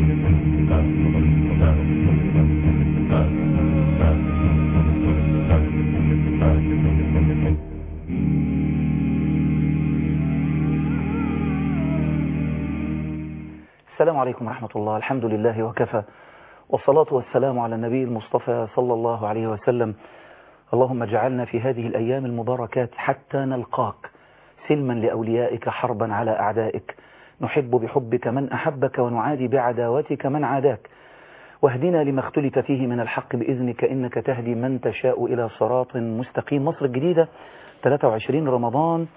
السلام عليكم ورحمة الله الحمد لله وكفى والصلاة والسلام على النبي المصطفى صلى الله عليه وسلم اللهم اجعلنا في هذه الأيام المباركات حتى نلقاك سلما لأوليائك حربا على أعدائك نحب بحبك من أحبك ونعادي بعداوتك من عاداك واهدنا لما اختلف فيه من الحق بإذنك إنك تهدي من تشاء إلى صراط مستقيم مصر الجديدة 23 رمضان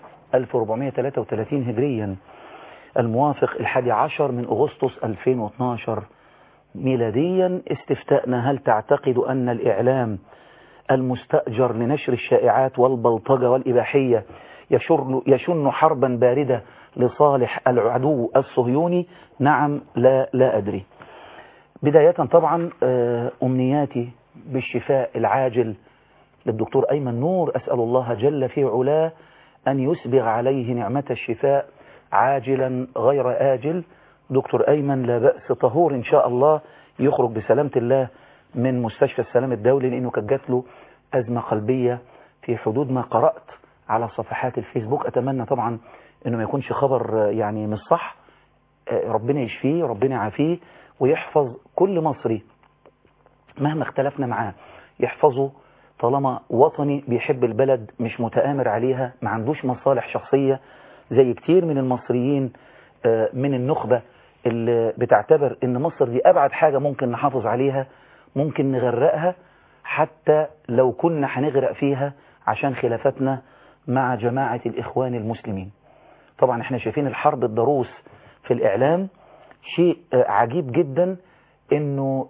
1433 هجريا الموافق الحادي عشر من أغسطس 2012 ميلاديا استفتاءنا هل تعتقد أن الإعلام المستأجر لنشر الشائعات والبلطجة والإباحية يشن, يشن حربا باردة لصالح العدو الصهيوني نعم لا لا أدري بداية طبعا أمنياتي بالشفاء العاجل للدكتور أيمن نور أسأل الله جل في علاه أن يسبغ عليه نعمة الشفاء عاجلا غير آجل دكتور أيمن لا بأس طهور إن شاء الله يخرج بسلامة الله من مستشفى السلام الدولي لأنه كانت جات له أزمة قلبية في حدود ما قرأت على صفحات الفيسبوك أتمنى طبعا أنه ما يكونش خبر يعني مش صح ربنا يشفيه ربنا يعافيه ويحفظ كل مصري مهما اختلفنا معاه يحفظه طالما وطني بيحب البلد مش متآمر عليها ما عندوش مصالح شخصية زي كتير من المصريين من النخبة اللي بتعتبر ان مصر دي ابعد حاجة ممكن نحافظ عليها ممكن نغرقها حتى لو كنا هنغرق فيها عشان خلافاتنا مع جماعة الاخوان المسلمين طبعا احنا شايفين الحرب الضروس في الاعلام شيء عجيب جدا انه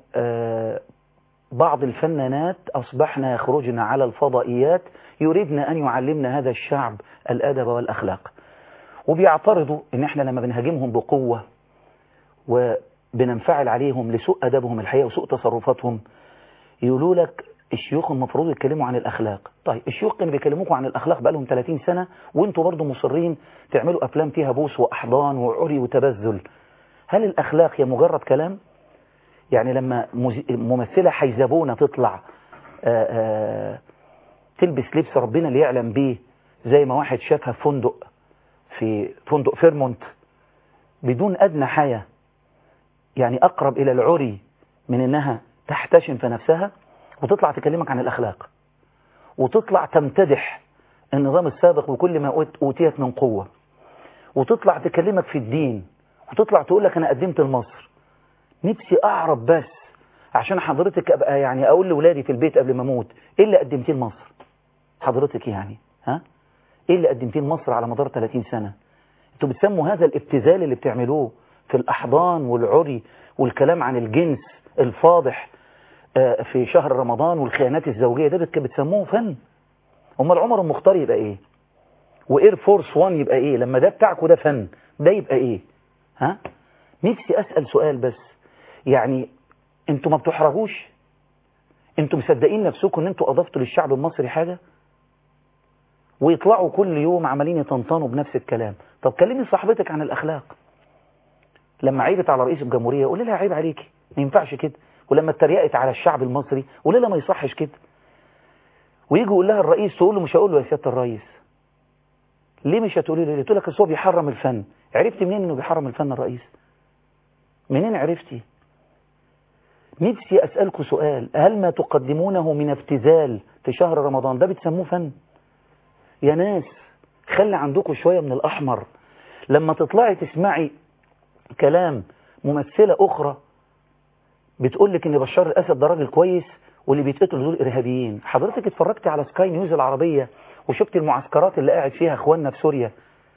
بعض الفنانات اصبحن يخرجن على الفضائيات يريدن ان يعلمنا هذا الشعب الادب والاخلاق وبيعترضوا ان احنا لما بنهاجمهم بقوة وبننفعل عليهم لسوء ادبهم الحقيقة وسوء تصرفاتهم يقولوا لك الشيوخ المفروض يتكلموا عن الاخلاق طيب الشيوخ كانوا بيكلموكم عن الاخلاق بقالهم 30 سنة وانتوا برضو مصرين تعملوا افلام فيها بوس واحضان وعري وتبذل هل الاخلاق هي مجرد كلام يعني لما ممثلة حيزبونة تطلع آآ آآ تلبس لبس ربنا اللي يعلم بيه زي ما واحد شافها في فندق في فندق فيرمونت بدون أدنى حياة يعني أقرب إلى العري من أنها تحتشم في نفسها وتطلع تكلمك عن الأخلاق وتطلع تمتدح النظام السابق وكل ما أوتيت من قوة وتطلع تكلمك في الدين وتطلع تقول لك أنا قدمت لمصر نفسي أعرف بس عشان حضرتك أبقى يعني أقول لأولادي في البيت قبل ما أموت إيه اللي قدمتيه لمصر حضرتك يعني ها ايه اللي قدمتيه لمصر على مدار 30 سنة انتوا بتسموا هذا الابتذال اللي بتعملوه في الاحضان والعري والكلام عن الجنس الفاضح في شهر رمضان والخيانات الزوجية ده بتسموه فن امال عمر المختار يبقى ايه واير فورس 1 يبقى ايه لما ده بتاعكوا ده فن ده يبقى ايه ها نفسي اسأل سؤال بس يعني انتوا ما بتحرجوش انتوا مصدقين نفسكم ان انتوا اضفتوا للشعب المصري حاجة ويطلعوا كل يوم عمالين يطنطنوا بنفس الكلام طب كلمي صاحبتك عن الأخلاق لما عيبت على رئيس الجمهورية قولي لها عيب عليكي ما ينفعش كده ولما اتريقت على الشعب المصري قولي لها ما يصحش كده ويجي يقول لها الرئيس تقول له مش هقول له يا سيادة الرئيس ليه مش هتقولي له تقول لك هو بيحرم الفن عرفتي منين انه بيحرم الفن الرئيس منين عرفتي نفسي أسألكم سؤال هل ما تقدمونه من ابتذال في شهر رمضان ده بتسموه فن يا ناس خلي عندكم شوية من الأحمر لما تطلعي تسمعي كلام ممثلة أخرى بتقول لك إن بشار الأسد ده راجل كويس واللي بيتقتلوا دول إرهابيين حضرتك اتفرجتي على سكاي نيوز العربية وشفت المعسكرات اللي قاعد فيها إخواننا في سوريا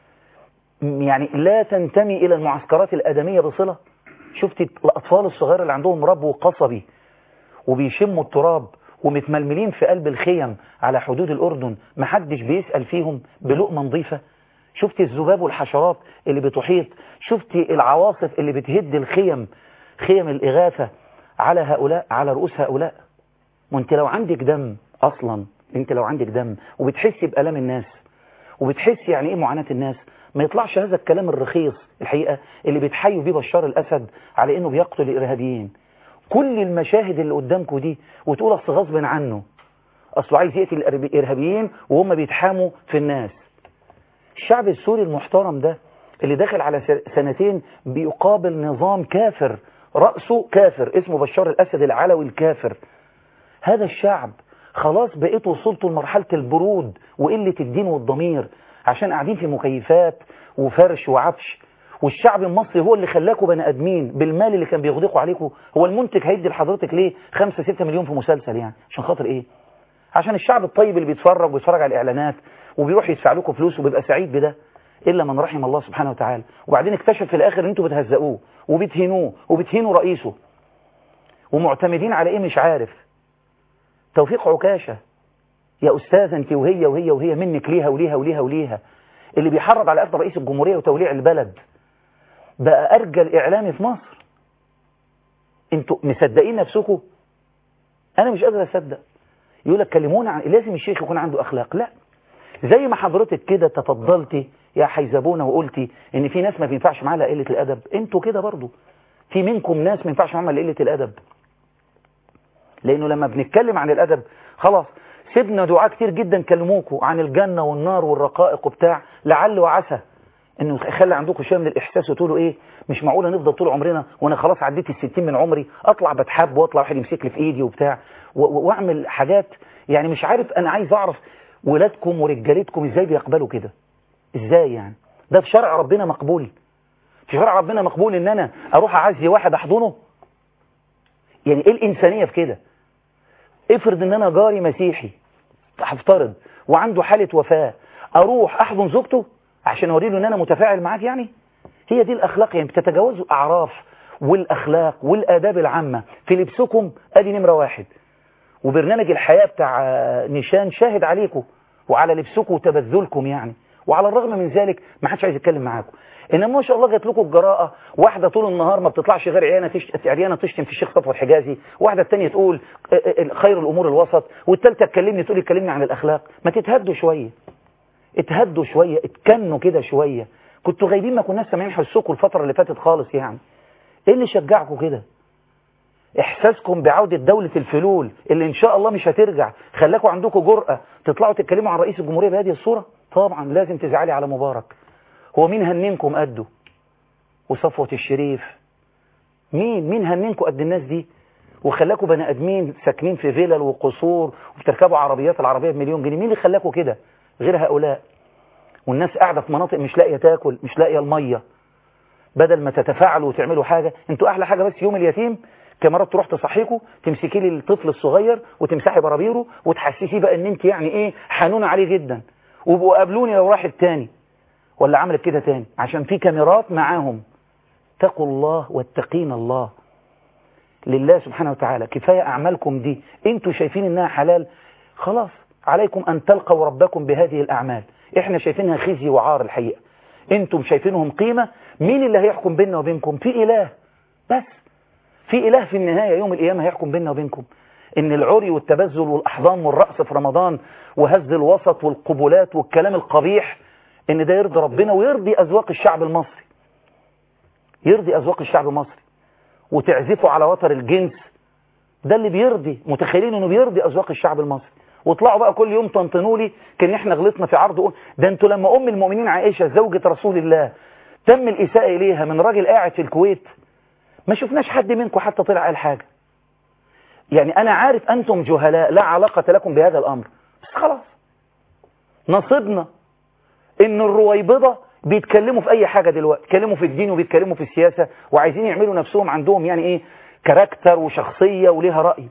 يعني لا تنتمي إلى المعسكرات الأدمية بصلة شفتي الأطفال الصغيرة اللي عندهم ربو قصبي وبيشموا التراب ومتململين في قلب الخيم على حدود الأردن محدش بيسأل فيهم بلقمة نظيفة شفتي الذباب والحشرات اللي بتحيط شفتي العواصف اللي بتهد الخيم خيم الإغاثة على هؤلاء على رؤوس هؤلاء وانت لو عندك دم أصلا انت لو عندك دم وبتحسي بألم الناس وبتحسي يعني ايه معاناة الناس ما يطلعش هذا الكلام الرخيص الحقيقة اللي بيتحيوا بيه بشار الأسد على إنه بيقتل الإرهابيين كل المشاهد اللي قدامكم دي وتقول أصل غصب عنه أصله عايز يقتل الإرهابيين وهم بيتحاموا في الناس الشعب السوري المحترم ده اللي داخل على سنتين بيقابل نظام كافر رأسه كافر اسمه بشار الأسد العلوي الكافر هذا الشعب خلاص بقيت وصلتوا لمرحلة البرود وقلة الدين والضمير عشان قاعدين في مكيفات وفرش وعفش والشعب المصري هو اللي خلاكوا بني ادمين بالمال اللي كان بيغدقوا عليكم هو المنتج هيدي لحضرتك ليه 5 6 مليون في مسلسل يعني عشان خاطر ايه عشان الشعب الطيب اللي بيتفرج ويتفرج على الاعلانات وبيروح يدفع لكم فلوس وبيبقى سعيد بده الا من رحم الله سبحانه وتعالى وبعدين اكتشف في الاخر ان انتوا بتهزقوه وبتهينوه وبتهينوا رئيسه ومعتمدين على ايه مش عارف توفيق عكاشة يا أستاذ أنت وهي وهي وهي منك ليها وليها وليها وليها اللي بيحرض على قتل رئيس الجمهورية وتوليع البلد بقى أرجل إعلامي في مصر انتوا مصدقين نفسكم أنا مش قادر أصدق يقول لك كلمونا عن لازم الشيخ يكون عنده أخلاق لا زي ما حضرتك كده تفضلتي يا حيزبونة وقلتي ان في ناس ما بينفعش معاها قلة الأدب انتوا كده برضو في منكم ناس ما ينفعش معاها قلة الأدب لأنه لما بنتكلم عن الأدب خلاص سيبنا دعاء كتير جدا كلموكوا عن الجنة والنار والرقائق وبتاع لعل وعسى انه يخلي عندكم شويه من الاحساس وتقولوا ايه مش معقوله نفضل طول عمرنا وانا خلاص عديت الستين من عمري اطلع بتحب واطلع واحد يمسك لي في ايدي وبتاع واعمل حاجات يعني مش عارف انا عايز اعرف ولادكم ورجالتكم ازاي بيقبلوا كده ازاي يعني ده في شرع ربنا مقبول في شرع ربنا مقبول ان انا اروح اعزي واحد احضنه يعني ايه الانسانيه في كده افرض ان انا جاري مسيحي هفترض وعنده حالة وفاة اروح احضن زوجته عشان اوري له ان انا متفاعل معاك يعني هي دي الاخلاق يعني بتتجاوزوا الاعراف والاخلاق والاداب العامة في لبسكم ادي نمرة واحد وبرنامج الحياة بتاع نشان شاهد عليكم وعلى لبسكم وتبذلكم يعني وعلى الرغم من ذلك ما حدش عايز يتكلم معاكم انما ما شاء الله جات لكم الجراءه واحده طول النهار ما بتطلعش غير عيانه تشتم عريانه تشتم في الشيخ صفوت حجازي واحده الثانيه تقول خير الامور الوسط والثالثه تكلمني تقول تكلمني عن الاخلاق ما تتهدوا شويه اتهدوا شويه اتكنوا كده شويه كنتوا غايبين ما كناش سامعين حسكم الفتره اللي فاتت خالص يعني ايه اللي شجعكم كده احساسكم بعودة دولة الفلول اللي ان شاء الله مش هترجع خلاكم عندكم جرأة تطلعوا تتكلموا عن رئيس الجمهورية بهذه الصورة طبعا لازم تزعلي على مبارك هو مين هننكم قده وصفوة الشريف مين مين هننكم قد الناس دي وخلاكم بني ادمين ساكنين في فيلل وقصور وبتركبوا عربيات العربية بمليون جنيه مين اللي خلاكم كده غير هؤلاء والناس قاعدة في مناطق مش لاقية تاكل مش لاقية المية بدل ما تتفاعلوا وتعملوا حاجة انتوا احلى حاجة بس يوم اليتيم كمرات تروح تصحيكوا تمسكي لي الطفل الصغير وتمسحي برابيره وتحسسيه بقى ان انت يعني ايه حنونه عليه جدا وبقوا قابلوني لو راح التاني ولا عملت كده تاني عشان في كاميرات معاهم اتقوا الله واتقين الله لله سبحانه وتعالى كفاية أعمالكم دي انتوا شايفين انها حلال خلاص عليكم أن تلقوا ربكم بهذه الأعمال احنا شايفينها خزي وعار الحقيقة انتم شايفينهم قيمة مين اللي هيحكم بيننا وبينكم في إله بس في إله في النهاية يوم القيامة هيحكم بيننا وبينكم إن العري والتبذل والأحضان والرقص في رمضان وهز الوسط والقبلات والكلام القبيح إن ده يرضي ربنا ويرضي أذواق الشعب المصري يرضي أذواق الشعب المصري وتعزفوا على وتر الجنس ده اللي بيرضي متخيلين إنه بيرضي أذواق الشعب المصري واطلعوا بقى كل يوم تنطنوا لي كان احنا غلطنا في عرض ده انتوا لما ام المؤمنين عائشة زوجة رسول الله تم الإساءة إليها من راجل قاعد في الكويت ما شفناش حد منكم حتى طلع قال حاجة يعني أنا عارف أنتم جهلاء لا علاقة لكم بهذا الأمر بس خلاص نصيبنا إن الرويبضة بيتكلموا في أي حاجة دلوقتي بيتكلموا في الدين وبيتكلموا في السياسة وعايزين يعملوا نفسهم عندهم يعني إيه كاركتر وشخصية وليها رأي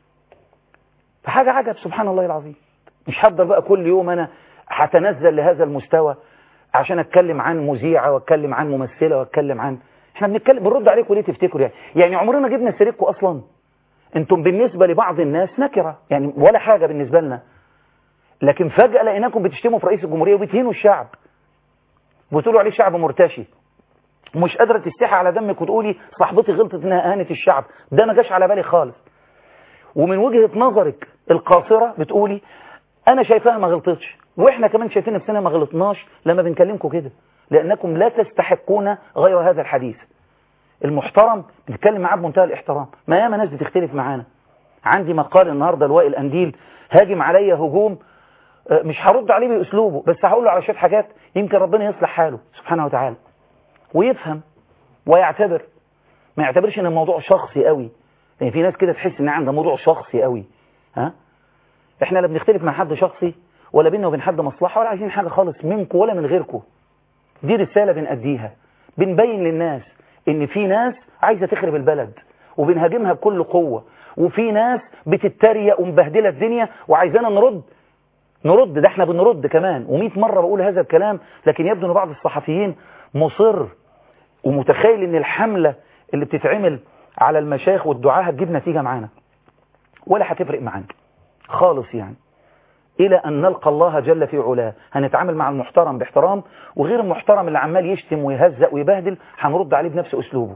فحاجة عجب سبحان الله العظيم مش هفضل بقى كل يوم أنا هتنزل لهذا المستوى عشان أتكلم عن مذيعة وأتكلم عن ممثلة وأتكلم عن احنا بنتكلم بنرد عليكم ليه تفتكروا يعني يعني عمرنا جبنا سيرتكم اصلا انتم بالنسبة لبعض الناس نكرة يعني ولا حاجة بالنسبة لنا لكن فجأة لقيناكم بتشتموا في رئيس الجمهورية وبتهينوا الشعب وتقولوا عليه شعب مرتشي ومش قادرة تستحي على دمك وتقولي صاحبتي غلطت انها اهانت الشعب ده ما جاش على بالي خالص ومن وجهة نظرك القاصرة بتقولي انا شايفاها ما غلطتش واحنا كمان شايفين نفسنا ما غلطناش لما بنكلمكم كده لأنكم لا تستحقون غير هذا الحديث المحترم بنتكلم معاه بمنتهى الاحترام ما ياما ناس بتختلف معانا عندي مقال النهاردة لوائل الأنديل هاجم عليا هجوم مش هرد عليه بأسلوبه بس هقول له على شوية حاجات يمكن ربنا يصلح حاله سبحانه وتعالى ويفهم ويعتبر ما يعتبرش ان الموضوع شخصي قوي يعني في ناس كده تحس ان عندها موضوع شخصي قوي ها احنا لا بنختلف مع حد شخصي ولا بيننا وبين حد مصلحة ولا عايزين حاجة خالص منكم ولا من غيركم دي رسالة بنأديها بنبين للناس ان في ناس عايزة تخرب البلد وبنهاجمها بكل قوة وفي ناس بتتريق ومبهدلة الدنيا وعايزانا نرد نرد ده احنا بنرد كمان ومئة مرة بقول هذا الكلام لكن يبدو ان بعض الصحفيين مصر ومتخيل ان الحملة اللي بتتعمل على المشايخ والدعاة هتجيب نتيجة معانا ولا هتفرق معانا خالص يعني إلى أن نلقى الله جل في علاه هنتعامل مع المحترم باحترام وغير المحترم اللي عمال يشتم ويهزق ويبهدل هنرد عليه بنفس أسلوبه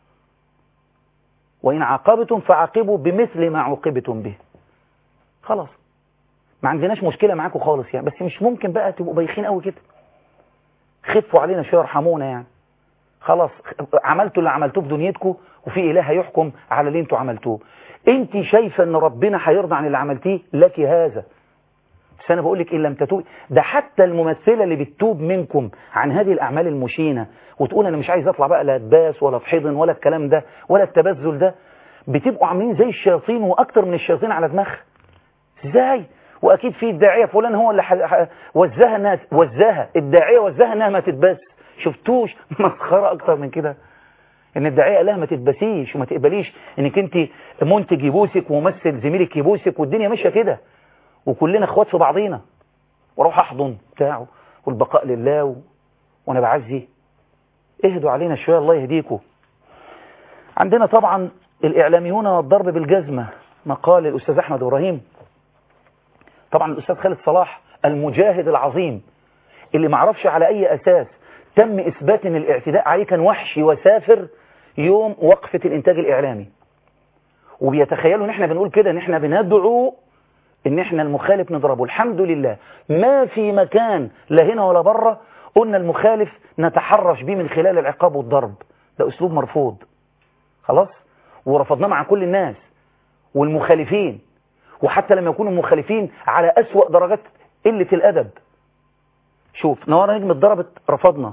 وإن عاقبتم فعاقبوا بمثل ما عوقبتم به خلاص ما عندناش مشكلة معاكم خالص يعني بس مش ممكن بقى تبقوا بايخين قوي كده خفوا علينا شوية ارحمونا يعني خلاص عملتوا اللي عملتوه في دنيتكم وفي إله هيحكم على اللي انتوا عملتوه انت شايفة ان ربنا هيرضى عن اللي عملتيه لك هذا بس انا بقول لك ان لم تتوب ده حتى الممثله اللي بتتوب منكم عن هذه الاعمال المشينه وتقول انا مش عايز اطلع بقى لا اتباس ولا اتحضن ولا الكلام ده ولا التبذل ده بتبقوا عاملين زي الشياطين واكتر من الشياطين على دماغها ازاي واكيد في الداعيه فلان هو اللي ح... وزاها انها وزاها الداعيه وزاها انها ما تتباس شفتوش مسخره اكتر من كده ان الداعيه قال لها ما تتبسيش وما تقبليش انك انت منتج يبوسك وممثل زميلك يبوسك والدنيا ماشيه كده وكلنا اخوات في بعضينا واروح احضن بتاعه والبقاء لله و... وانا بعزي اهدوا علينا شويه الله يهديكم عندنا طبعا الاعلاميون والضرب بالجزمه مقال الاستاذ احمد ابراهيم طبعا الاستاذ خالد صلاح المجاهد العظيم اللي معرفش على اي اساس تم اثبات ان الاعتداء عليه كان وحشي وسافر يوم وقفه الانتاج الاعلامي وبيتخيلوا ان احنا بنقول كده ان احنا بندعو ان احنا المخالف نضربه الحمد لله ما في مكان لا هنا ولا بره قلنا المخالف نتحرش به من خلال العقاب والضرب ده اسلوب مرفوض خلاص ورفضناه مع كل الناس والمخالفين وحتى لما يكونوا مخالفين على أسوأ درجات قلة الأدب شوف نوار نجم اتضربت رفضنا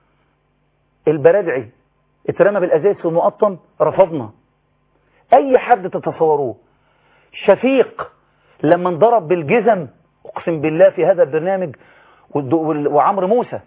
البرادعي اترمى بالأزاز في المقطم رفضنا أي حد تتصوروه شفيق لما انضرب بالجزم اقسم بالله في هذا البرنامج وعمرو موسى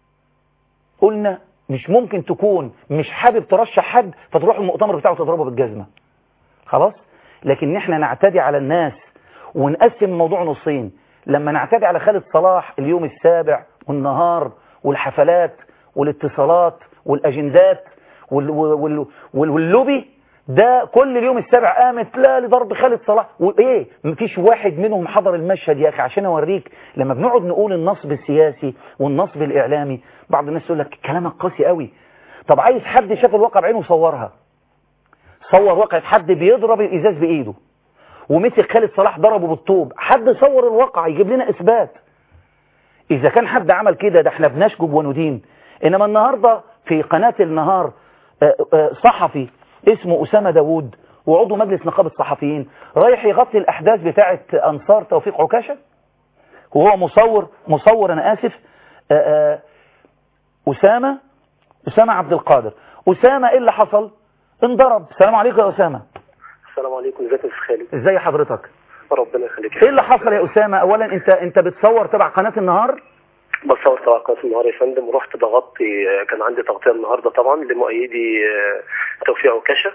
قلنا مش ممكن تكون مش حابب ترشح حد فتروح المؤتمر بتاعه تضربه بالجزمة خلاص لكن احنا نعتدي على الناس ونقسم الموضوع نصين لما نعتدي على خالد صلاح اليوم السابع والنهار والحفلات والاتصالات والاجندات وال وال وال واللوبي ده كل اليوم السابع قامت لا لضرب خالد صلاح وايه مفيش واحد منهم حضر المشهد يا اخي عشان اوريك لما بنقعد نقول النصب السياسي والنصب الاعلامي بعض الناس يقول لك كلامك قاسي قوي طب عايز حد شاف الواقع بعينه وصورها صور واقعة حد بيضرب الازاز بايده ومسك خالد صلاح ضربه بالطوب حد صور الواقع يجيب لنا اثبات اذا كان حد عمل كده ده احنا بنشجب وندين انما النهارده في قناه النهار صحفي اسمه أسامة داوود وعضو مجلس نقابة الصحفيين رايح يغطي الأحداث بتاعة أنصار توفيق عكاشة وهو مصور مصور أنا آسف آآ آآ أسامة أسامة عبد القادر أسامة إيه اللي حصل انضرب السلام عليكم يا أسامة السلام عليكم ازيك يا خالد ازاي حضرتك ربنا يخليك ايه اللي حصل يا أسامة أولا انت انت بتصور تبع قناة النهار بصور تبع قناه النهار يا فندم ورحت بغطي كان عندي تغطيه النهارده طبعا لمؤيدي توفيق عكاشه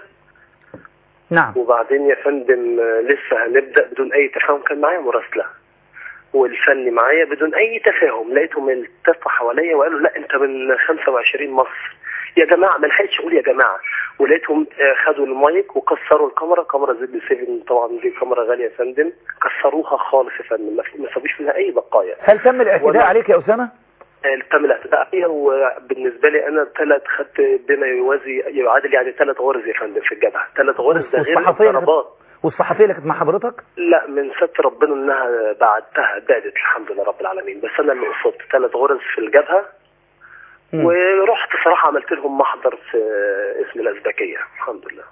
نعم وبعدين يا فندم لسه هنبدا بدون اي تفاهم كان معايا مراسله والفني معايا بدون اي تفاهم لقيتهم التفوا حواليا وقالوا لا انت من 25 مصر يا جماعه ما لحقتش اقول يا جماعه ولقيتهم خدوا المايك وكسروا الكاميرا كاميرا زد 7 طبعا دي كاميرا غاليه يا فندم كسروها خالص يا فندم ما سابوش منها اي بقايا هل تم الاعتداء عليك يا أسامة؟ تم الاعتداء عليا وبالنسبه لي انا ثلاث خدت بما يوازي يعادل يعني ثلاث غرز يا فندم في الجبهه ثلاث غرز ده غير الضربات والصحفيه اللي كانت مع حضرتك؟ لا من ستر ربنا انها بعدتها بعدت الحمد لله رب العالمين بس انا اللي قصدت ثلاث غرز في الجبهه مم. ورحت صراحه عملت لهم محضر في اسم الازبكيه الحمد لله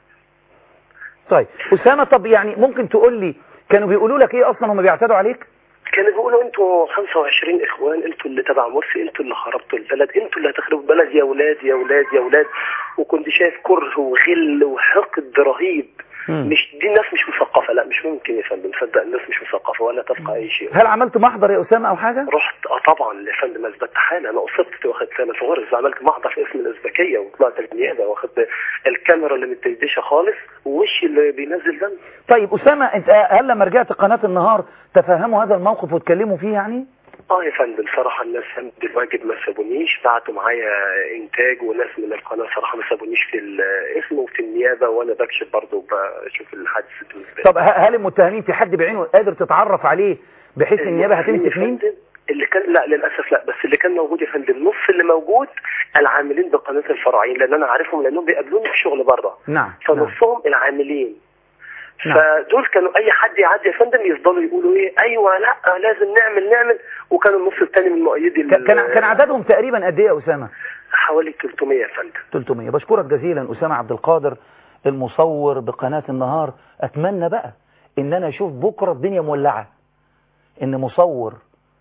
طيب أسامة طب يعني ممكن تقول لي كانوا بيقولوا لك إيه أصلا هم بيعتدوا عليك كانوا بيقولوا انتوا 25 اخوان انتوا اللي تبع مرسي انتوا اللي خربتوا البلد انتوا اللي هتخربوا البلد يا ولاد يا ولاد يا ولاد وكنت شايف كره وغل وحقد رهيب مم. مش دي الناس مش مثقفه لا مش ممكن يا فندم صدق الناس مش مثقفه ولا تفقه اي شيء هل عملت محضر يا أسامة أو حاجة رحت اه طبعا يا فندم اثبت حالة انا اصبت واخد سنه في غرز عملت محضر في اسم الازبكيه وطلعت النيابه واخد الكاميرا اللي متدشه خالص ووشي اللي بينزل دم طيب أسامة أنت هل لما رجعت قناة النهار تفهموا هذا الموقف وتكلموا فيه يعني اه يا فندم صراحة الناس هم الواجب ما سابونيش بعتوا معايا انتاج وناس من القناة صراحة ما سابونيش في الاسم وفي النيابة وانا بكشف برضه بشوف الحادث بالنسبة لي. طب ه- هل المتهمين في حد بعينه قادر تتعرف عليه بحيث النيابة المسلمين هتمسك يا مين فندم اللي كان لا للاسف لا بس اللي كان موجود يا فندم نص اللي موجود العاملين بقناة الفرعين لان انا عارفهم لانهم بيقابلوني في شغل بره نعم نعم فنصهم العاملين نعم. فدول كانوا اي حد يعدي يا فندم يفضلوا يقولوا ايه ايوه لا لازم نعمل نعمل وكان النص الثاني من مؤيدي ك- كان كان عددهم تقريبا قد ايه يا أسامة حوالي 300 يا فندم 300 بشكرك جزيلا أسامة عبد القادر المصور بقناة النهار أتمنى بقى إن أنا أشوف بكرة الدنيا مولعة إن مصور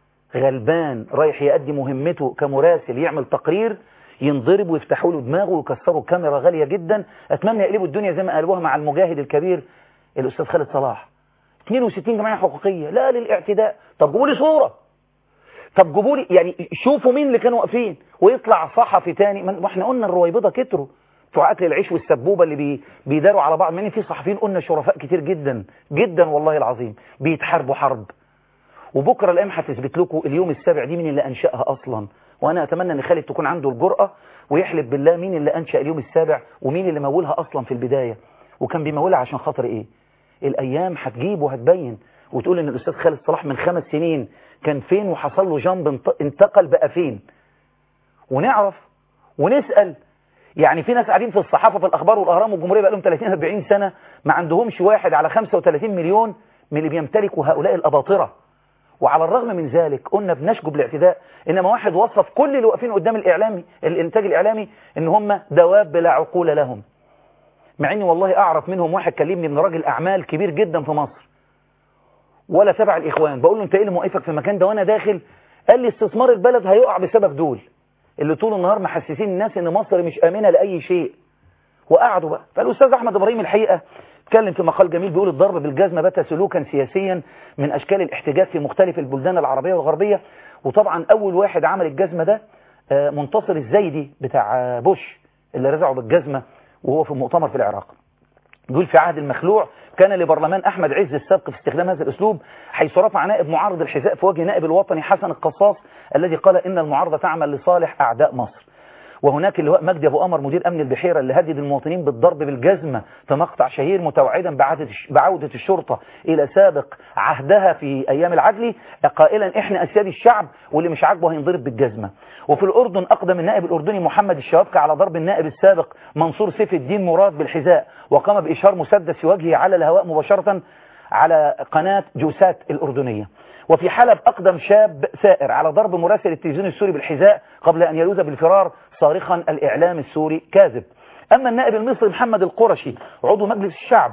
غلبان رايح يأدي مهمته كمراسل يعمل تقرير ينضرب ويفتحوا له دماغه ويكسروا كاميرا غالية جدا أتمنى يقلبوا الدنيا زي ما قالوها مع المجاهد الكبير الأستاذ خالد صلاح 62 جمعية حقوقية لا للاعتداء طب جيبوا لي صورة طب جيبوا لي يعني شوفوا مين اللي كانوا واقفين ويطلع صحفي تاني ما احنا قلنا الرويبضه كتروا بتوع اكل العيش والسبوبه اللي بي بيداروا على بعض مع في صحفيين قلنا شرفاء كتير جدا جدا والله العظيم بيتحاربوا حرب وبكره الايام هتثبت لكم اليوم السابع دي مين اللي انشاها اصلا وانا اتمنى ان خالد تكون عنده الجرأه ويحلف بالله مين اللي انشا اليوم السابع ومين اللي مولها اصلا في البدايه وكان بيمولها عشان خاطر ايه الايام هتجيب وهتبين وتقول ان الاستاذ خالد صلاح من خمس سنين كان فين وحصل له جنب انت- انتقل بقى فين ونعرف ونسأل يعني في ناس قاعدين في الصحافة في الأخبار والأهرام والجمهورية بقى لهم 30 40 سنة ما عندهمش واحد على 35 مليون من اللي بيمتلكوا هؤلاء الأباطرة وعلى الرغم من ذلك قلنا بنشجب الاعتداء إنما واحد وصف كل اللي واقفين قدام الإعلامي الإنتاج الإعلامي إن هم دواب بلا عقول لهم مع إني والله أعرف منهم واحد كلمني من راجل أعمال كبير جدا في مصر ولا تبع الإخوان بقول له أنت إيه اللي موقفك في المكان ده وأنا داخل قال لي استثمار البلد هيقع بسبب دول اللي طول النهار محسسين الناس ان مصر مش امنه لاي شيء وقعدوا بقى فالاستاذ احمد ابراهيم الحقيقه اتكلم في مقال جميل بيقول الضرب بالجزمه بات سلوكا سياسيا من اشكال الاحتجاج في مختلف البلدان العربيه والغربيه وطبعا اول واحد عمل الجزمه ده آه، منتصر الزيدي بتاع آه، بوش اللي رزعه بالجزمه وهو في مؤتمر في العراق يقول في عهد المخلوع كان لبرلمان أحمد عز السابق في استخدام هذا الأسلوب حيث رفع نائب معارض الحذاء في وجه نائب الوطني حسن القصاص الذي قال إن المعارضة تعمل لصالح أعداء مصر وهناك اللواء مجدي أبو قمر مدير أمن البحيرة اللي هدد المواطنين بالضرب بالجزمة في مقطع شهير متوعدا بعودة بعودة الشرطة إلى سابق عهدها في أيام العدلي قائلا إحنا أسياد الشعب واللي مش عاجبه هينضرب بالجزمة وفي الأردن أقدم النائب الأردني محمد الشوابكة على ضرب النائب السابق منصور سيف الدين مراد بالحذاء وقام بإشهار مسدس في وجهه على الهواء مباشرة على قناة جوسات الأردنية وفي حلب أقدم شاب ثائر على ضرب مراسل التلفزيون السوري بالحذاء قبل أن يلوذ بالفرار صارخا الإعلام السوري كاذب أما النائب المصري محمد القرشي عضو مجلس الشعب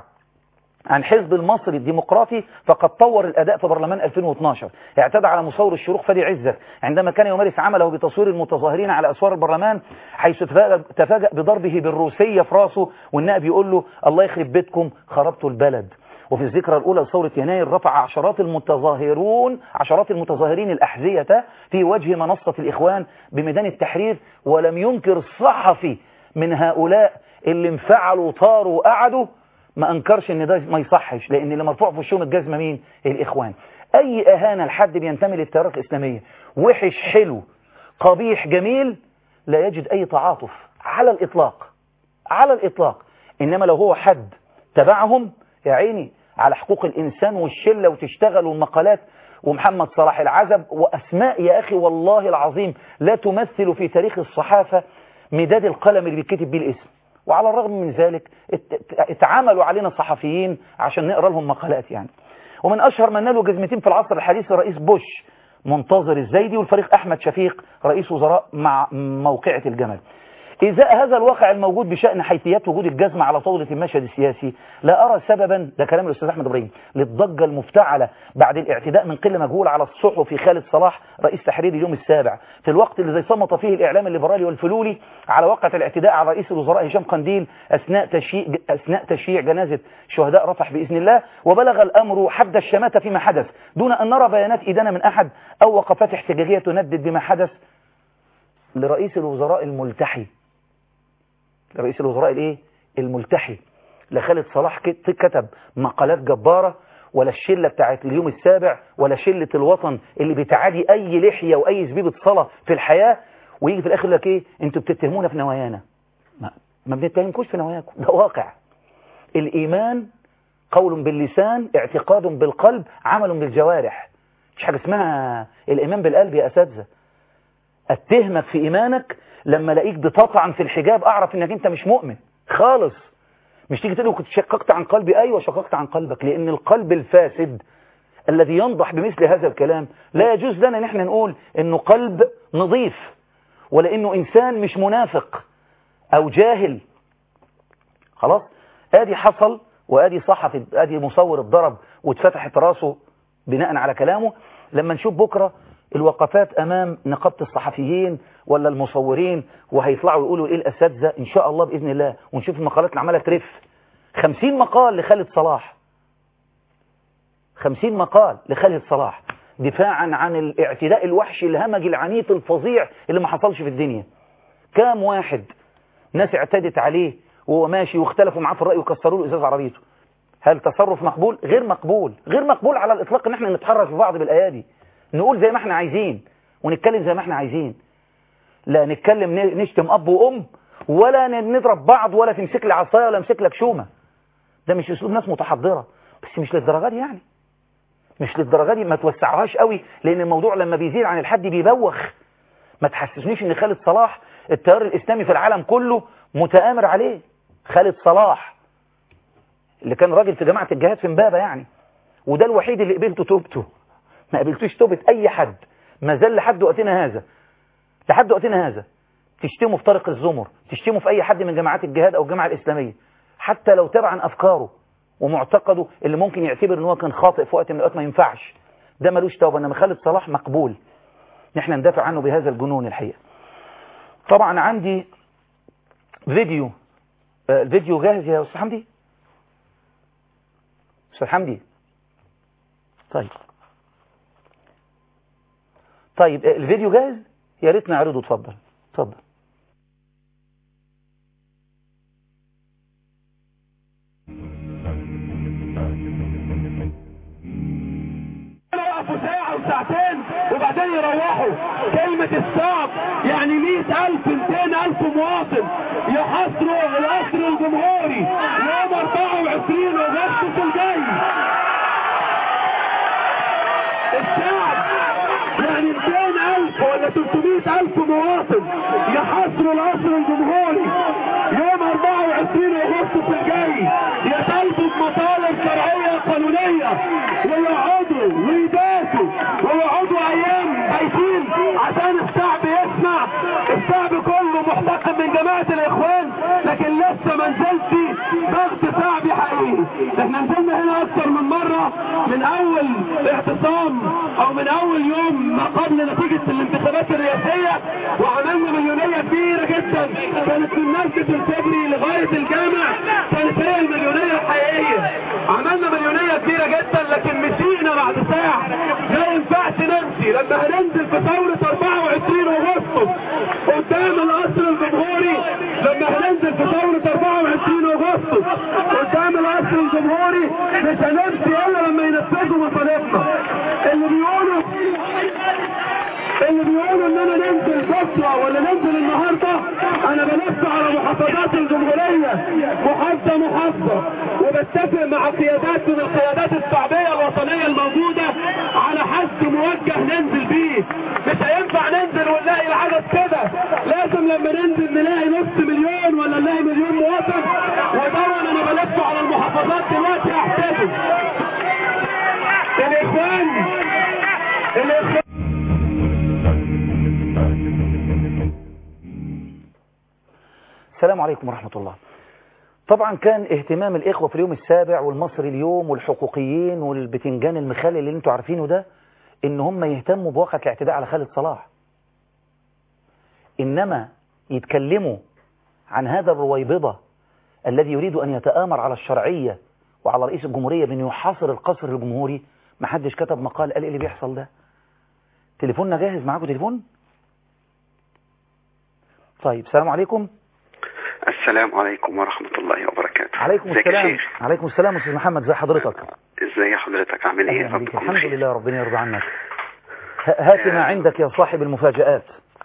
عن حزب المصري الديمقراطي فقد طور الأداء في برلمان 2012 اعتدى على مصور الشروق فادي عزت عندما كان يمارس عمله بتصوير المتظاهرين على أسوار البرلمان حيث تفاجأ, تفاجأ بضربه بالروسية في راسه والنائب يقول له الله يخرب بيتكم خربتوا البلد وفي الذكرى الأولى لثورة يناير رفع عشرات المتظاهرون عشرات المتظاهرين الأحذية في وجه منصة الإخوان بميدان التحرير ولم ينكر الصحفي من هؤلاء اللي انفعلوا وطاروا وقعدوا ما انكرش ان ده ما يصحش لان اللي مرفوع في وشهم الجزمه مين الاخوان اي اهانه لحد بينتمي للتيارات الاسلاميه وحش حلو قبيح جميل لا يجد اي تعاطف على الاطلاق على الاطلاق انما لو هو حد تبعهم يا عيني على حقوق الانسان والشله وتشتغل والمقالات ومحمد صلاح العزب واسماء يا اخي والله العظيم لا تمثل في تاريخ الصحافه مداد القلم اللي بيتكتب بيه الاسم وعلى الرغم من ذلك اتعاملوا علينا الصحفيين عشان نقرا لهم مقالات يعني ومن اشهر من نالوا جزمتين في العصر الحديث رئيس بوش منتظر الزيدي والفريق أحمد شفيق رئيس وزراء مع موقعة الجمل إزاء هذا الواقع الموجود بشأن حيثيات وجود الجزمة على طاولة المشهد السياسي لا أرى سببا ده كلام الأستاذ أحمد إبراهيم للضجة المفتعلة بعد الاعتداء من قلة مجهول على الصحفي خالد صلاح رئيس تحرير اليوم السابع في الوقت الذي صمت فيه الإعلام الليبرالي والفلولي على واقعة الاعتداء على رئيس الوزراء هشام قنديل أثناء تشييع, أثناء تشييع جنازة شهداء رفح بإذن الله وبلغ الأمر حد الشماتة فيما حدث دون أن نرى بيانات إدانة من أحد أو وقفات احتجاجية تندد بما حدث لرئيس الوزراء الملتحي رئيس الوزراء الايه الملتحي لا خالد صلاح كتب مقالات جبارة ولا الشلة بتاعت اليوم السابع ولا شلة الوطن اللي بتعادي اي لحية واي زبيبة صلاة في الحياة ويجي في الاخر لك ايه انتوا بتتهمونا في نوايانا ما, ما بنتهمكوش في نواياكم ده واقع الايمان قول باللسان اعتقاد بالقلب عمل بالجوارح مش حاجة اسمها الايمان بالقلب يا اساتذه اتهمك في ايمانك لما الاقيك بتطعن في الحجاب اعرف انك انت مش مؤمن خالص مش تيجي تقول كنت شققت عن قلبي ايوه شققت عن قلبك لان القلب الفاسد الذي ينضح بمثل هذا الكلام لا يجوز لنا ان احنا نقول انه قلب نظيف ولا انه انسان مش منافق او جاهل خلاص ادي حصل وادي صحفي ادي مصور اتضرب واتفتحت راسه بناء على كلامه لما نشوف بكره الوقفات امام نقابه الصحفيين ولا المصورين وهيطلعوا يقولوا ايه الاساتذه ان شاء الله باذن الله ونشوف المقالات اللي عماله ترف 50 مقال لخالد صلاح 50 مقال لخالد صلاح دفاعا عن الاعتداء الوحشي الهمجي العنيف الفظيع اللي ما حصلش في الدنيا كام واحد ناس اعتدت عليه وهو ماشي واختلفوا معاه في الراي وكسروا له ازاز عربيته هل تصرف مقبول غير مقبول غير مقبول على الاطلاق ان احنا نتحرك في بعض بالايادي نقول زي ما احنا عايزين ونتكلم زي ما احنا عايزين لا نتكلم نشتم اب وام ولا نضرب بعض ولا تمسك لي عصايه ولا امسك لك شومه ده مش اسلوب ناس متحضره بس مش للدرجه دي يعني مش للدرجه دي ما توسعوهاش قوي لان الموضوع لما بيزيد عن الحد بيبوخ ما تحسسنيش ان خالد صلاح التيار الاسلامي في العالم كله متآمر عليه خالد صلاح اللي كان راجل في جماعه الجهاد في امبابه يعني وده الوحيد اللي قبلته توبته ما قبلتوش توبة أي حد ما زال لحد وقتنا هذا لحد وقتنا هذا تشتمه في طارق الزمر تشتمه في أي حد من جماعات الجهاد أو الجماعة الإسلامية حتى لو تبعا أفكاره ومعتقده اللي ممكن يعتبر ان هو كان خاطئ في وقت من الأوقات ما ينفعش ده ملوش توبة إنما خالد صلاح مقبول نحن ندافع عنه بهذا الجنون الحقيقة طبعا عندي فيديو الفيديو جاهز يا أستاذ حمدي أستاذ حمدي طيب طيب الفيديو جاهز يا ريت نعرضه اتفضل اتفضل يقفوا ساعة وساعتين وبعدين يروحوا كلمة الصعب يعني مئة ألف مئتين ألف مواطن يحصروا القصر الجمهوري يوم 24 أغسطس الجاي الشعب يعني 200 ألف ولا 300 ألف مواطن يحصروا القصر الجمهوري يوم 24 أغسطس الجاي يطالبوا بمطالب شرعية قانونية ويقعدوا ويداسوا ويقعدوا أيام بايتين عشان الشعب يسمع الشعب كله محتقن من جماعة الإخوان لكن لسه ما نزلش ضغط شعبي حقيقي احنا نزلنا هنا أكثر من مرة من أول اعتصام أو من أول يوم ما قبل نتيجة الانتخابات الرئاسية وعملنا مليونية كبيرة جدا كانت من مسجد الكبري لغاية الجامع كانت هي المليونية الحقيقية عملنا مليونية كبيرة جدا لكن مشينا بعد ساعة ما ينفعش نمشي لما هننزل في ثورة 24 اغسطس قدام القصر الجمهوري لما هننزل في ثورة 24 اغسطس قدام القصر الجمهوري مش هنمشي الا لما ينفذوا مطالبنا اللي بيقولوا اللي بيقولوا اننا ننزل بكره ولا ننزل النهارده انا بلف على محافظات الجمهوريه محافظه محافظه وبتفق مع قيادات من القيادات الشعبيه الوطنيه الموجوده على حد موجه ننزل بيه مش هينفع ننزل ونلاقي العدد كده لازم لما ننزل نلاقي نص مليون ولا نلاقي مليون مواطن ودون انا بلف على المحافظات دلوقتي احسبه الاخوان الاخوان السلام عليكم ورحمة الله طبعا كان اهتمام الإخوة في اليوم السابع والمصري اليوم والحقوقيين والبتنجان المخلي اللي انتوا عارفينه ده ان هم يهتموا بواقع الاعتداء على خالد صلاح إنما يتكلموا عن هذا الرويبضة الذي يريد أن يتآمر على الشرعية وعلى رئيس الجمهورية بأن يحاصر القصر الجمهوري ما حدش كتب مقال قال ايه اللي بيحصل ده تليفوننا جاهز معاكم تليفون طيب السلام عليكم السلام عليكم ورحمة الله وبركاته عليكم ازيك يا السلام شيخ عليكم السلام استاذ محمد زي حضرتك ازاي حضرتك عامل ايه أهلا بك. ربكم الحمد بخير. لله ربنا يرضى عنك ه- هات ما عندك يا صاحب المفاجآت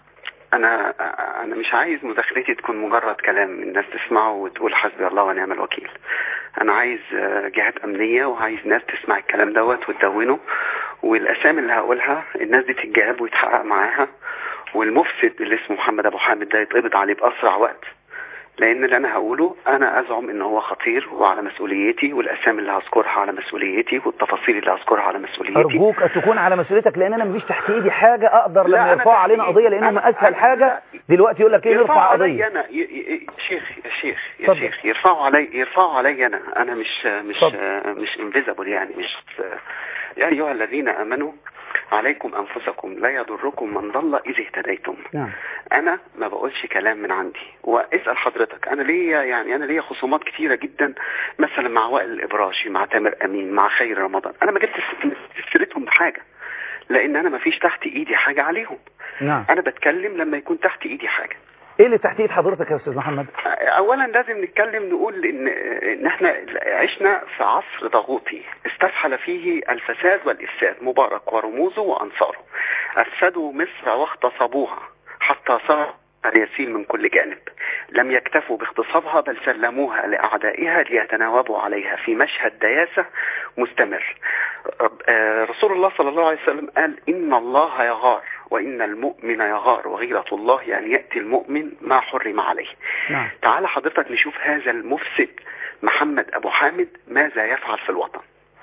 انا انا مش عايز مداخلتي تكون مجرد كلام الناس تسمعه وتقول حسبي الله ونعم الوكيل انا عايز آه، جهات امنيه وعايز ناس تسمع الكلام دوت وتدونه والاسامي اللي هقولها الناس دي تتجاب ويتحقق معاها والمفسد اللي اسمه محمد ابو حامد ده يتقبض عليه باسرع وقت لان اللي انا هقوله انا ازعم ان هو خطير وعلى مسؤوليتي والاسامي اللي هذكرها على مسؤوليتي والتفاصيل اللي هذكرها على مسؤوليتي أرجوك أن تكون على مسؤوليتك لأن أنا مفيش تحت إيدي حاجة أقدر لا، لما أنا يرفعوا تحت علينا إيدي. قضية لأنهم أنا- أسهل أنا- حاجة دلوقتي يقول لك إيه يرفعوا نرفع علي قضية انا ي... ي... ي... شيخ يا شيخ يا اتفضل. شيخ يرفعوا علي يرفعوا علي انا انا مش مش اتفضل. مش انفيزبل يعني مش يا ايها الذين امنوا عليكم انفسكم لا يضركم من ضل اذا اهتديتم نعم انا ما بقولش كلام من عندي واسال حضرتك انا ليا يعني انا ليا خصومات كتيره جدا مثلا مع وائل الابراشي مع تامر امين مع خير رمضان انا ما جبت سيرتهم بحاجه لان انا ما فيش تحت ايدي حاجه عليهم نعم انا بتكلم لما يكون تحت ايدي حاجه إيه اللي تحت إيد حضرتك يا أستاذ محمد اولا لازم نتكلم نقول ان ان احنا عشنا في عصر ضغوطي استفحل فيه الفساد والافساد مبارك ورموزه وانصاره افسدوا مصر واغتصبوها حتى صار اليسيل من كل جانب لم يكتفوا باغتصابها بل سلموها لاعدائها ليتناوبوا عليها في مشهد دياسه مستمر رب- آه، رسول الله صلى الله عليه وسلم قال ان الله يغار وان المؤمن يغار وغيرة الله ان ياتي المؤمن ما حرم عليه نعم تعال حضرتك نشوف هذا المفسد محمد ابو حامد ماذا يفعل في الوطن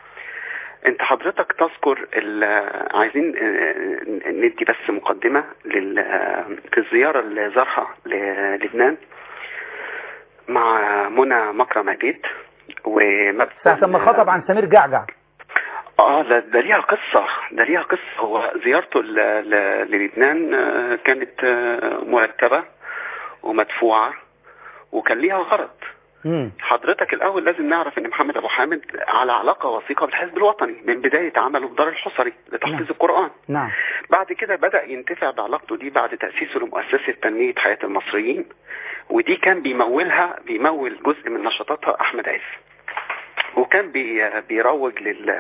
انت حضرتك تذكر ال- عايزين آه، ندي بس مقدمة لل- آه، في الزيارة اللي زارها للبنان مع منى مكرم عبيد ومبدأ ساعة ما خطب عن سمير جعجع اه ده, ده ليها قصة ده ليها قصة هو زيارته ل- ل- للبنان آه، كانت آه، مرتبة ومدفوعة وكان ليها غرض مم. حضرتك الاول لازم نعرف ان محمد ابو حامد على علاقه وثيقه بالحزب الوطني من بدايه عمله في دار الحصري نعم. لتحفيظ القران نعم بعد كده بدا ينتفع بعلاقته دي بعد تاسيسه لمؤسسه تنميه حياه المصريين ودي كان بيمولها بيمول جزء من نشاطاتها احمد عز وكان بي بيروج لل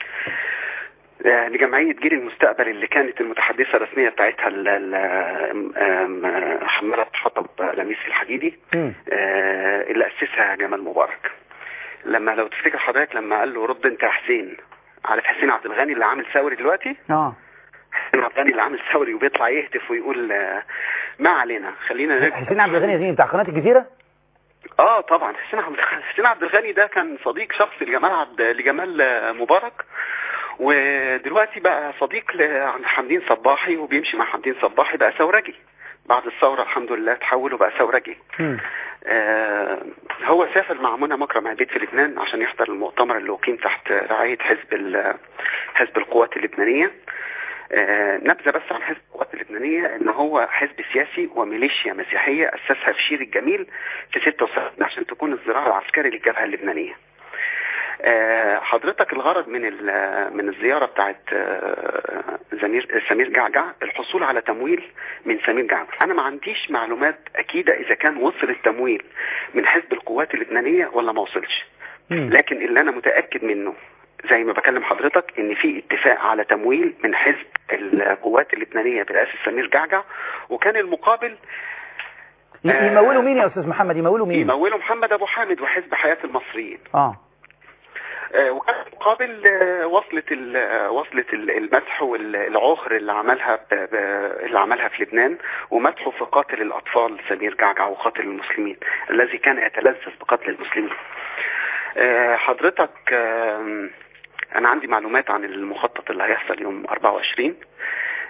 لجمعية جيل المستقبل اللي كانت المتحدثة الرسمية بتاعتها ال- ال- آم، حمالة حطب لميس الحديدي مم. آه، اللي أسسها جمال مبارك لما لو تفتكر حضرتك لما قال له رد انت يا حسين عارف حسين عبد الغني اللي عامل ثوري دلوقتي اه حسين عبد الغني اللي عامل ثوري وبيطلع يهتف ويقول آه، ما علينا خلينا نرجع. حسين عبد الغني يزين بتاع قناة الجزيرة اه طبعا حسين عبد حسين عبد الغني ده كان صديق شخصي لجمال عبد لجمال آه، مبارك ودلوقتي بقى صديق لحمدين صباحي وبيمشي مع حمدين صباحي بقى ثورجي بعد الثورة الحمد لله تحول وبقى ثورجي مم. آه، هو سافر مع منى مكرم عبيد في لبنان عشان يحضر المؤتمر اللي أقيم تحت رعاية حزب ال- حزب القوات اللبنانية آه، نبذة بس عن حزب القوات اللبنانية ان هو حزب سياسي وميليشيا مسيحية اسسها في شير الجميل في 76 عشان تكون الذراع العسكري للجبهة اللبنانية آه، حضرتك الغرض من ال- من الزيارة بتاعت آه، زمير سمير جعجع الحصول على تمويل من سمير جعجع انا ما عنديش معلومات اكيدة اذا كان وصل التمويل من حزب القوات اللبنانية ولا ما وصلش مم. لكن اللي انا متاكد منه زي ما بكلم حضرتك ان في اتفاق على تمويل من حزب القوات اللبنانيه برئاسه سمير جعجع وكان المقابل ي- آه، يمولوا مين يا استاذ محمد يمولوا مين يموله محمد ابو حامد وحزب حياه المصريين اه آه، وكان مقابل آه، وصلت ال- آه، وصلت ال- المدح والعهر اللي عملها ب- ب- اللي عملها في لبنان ومدحه في قاتل الاطفال سمير جعجع وقاتل المسلمين الذي كان يتلذذ بقتل المسلمين. آه، حضرتك آم، انا عندي معلومات عن المخطط اللي هيحصل يوم 24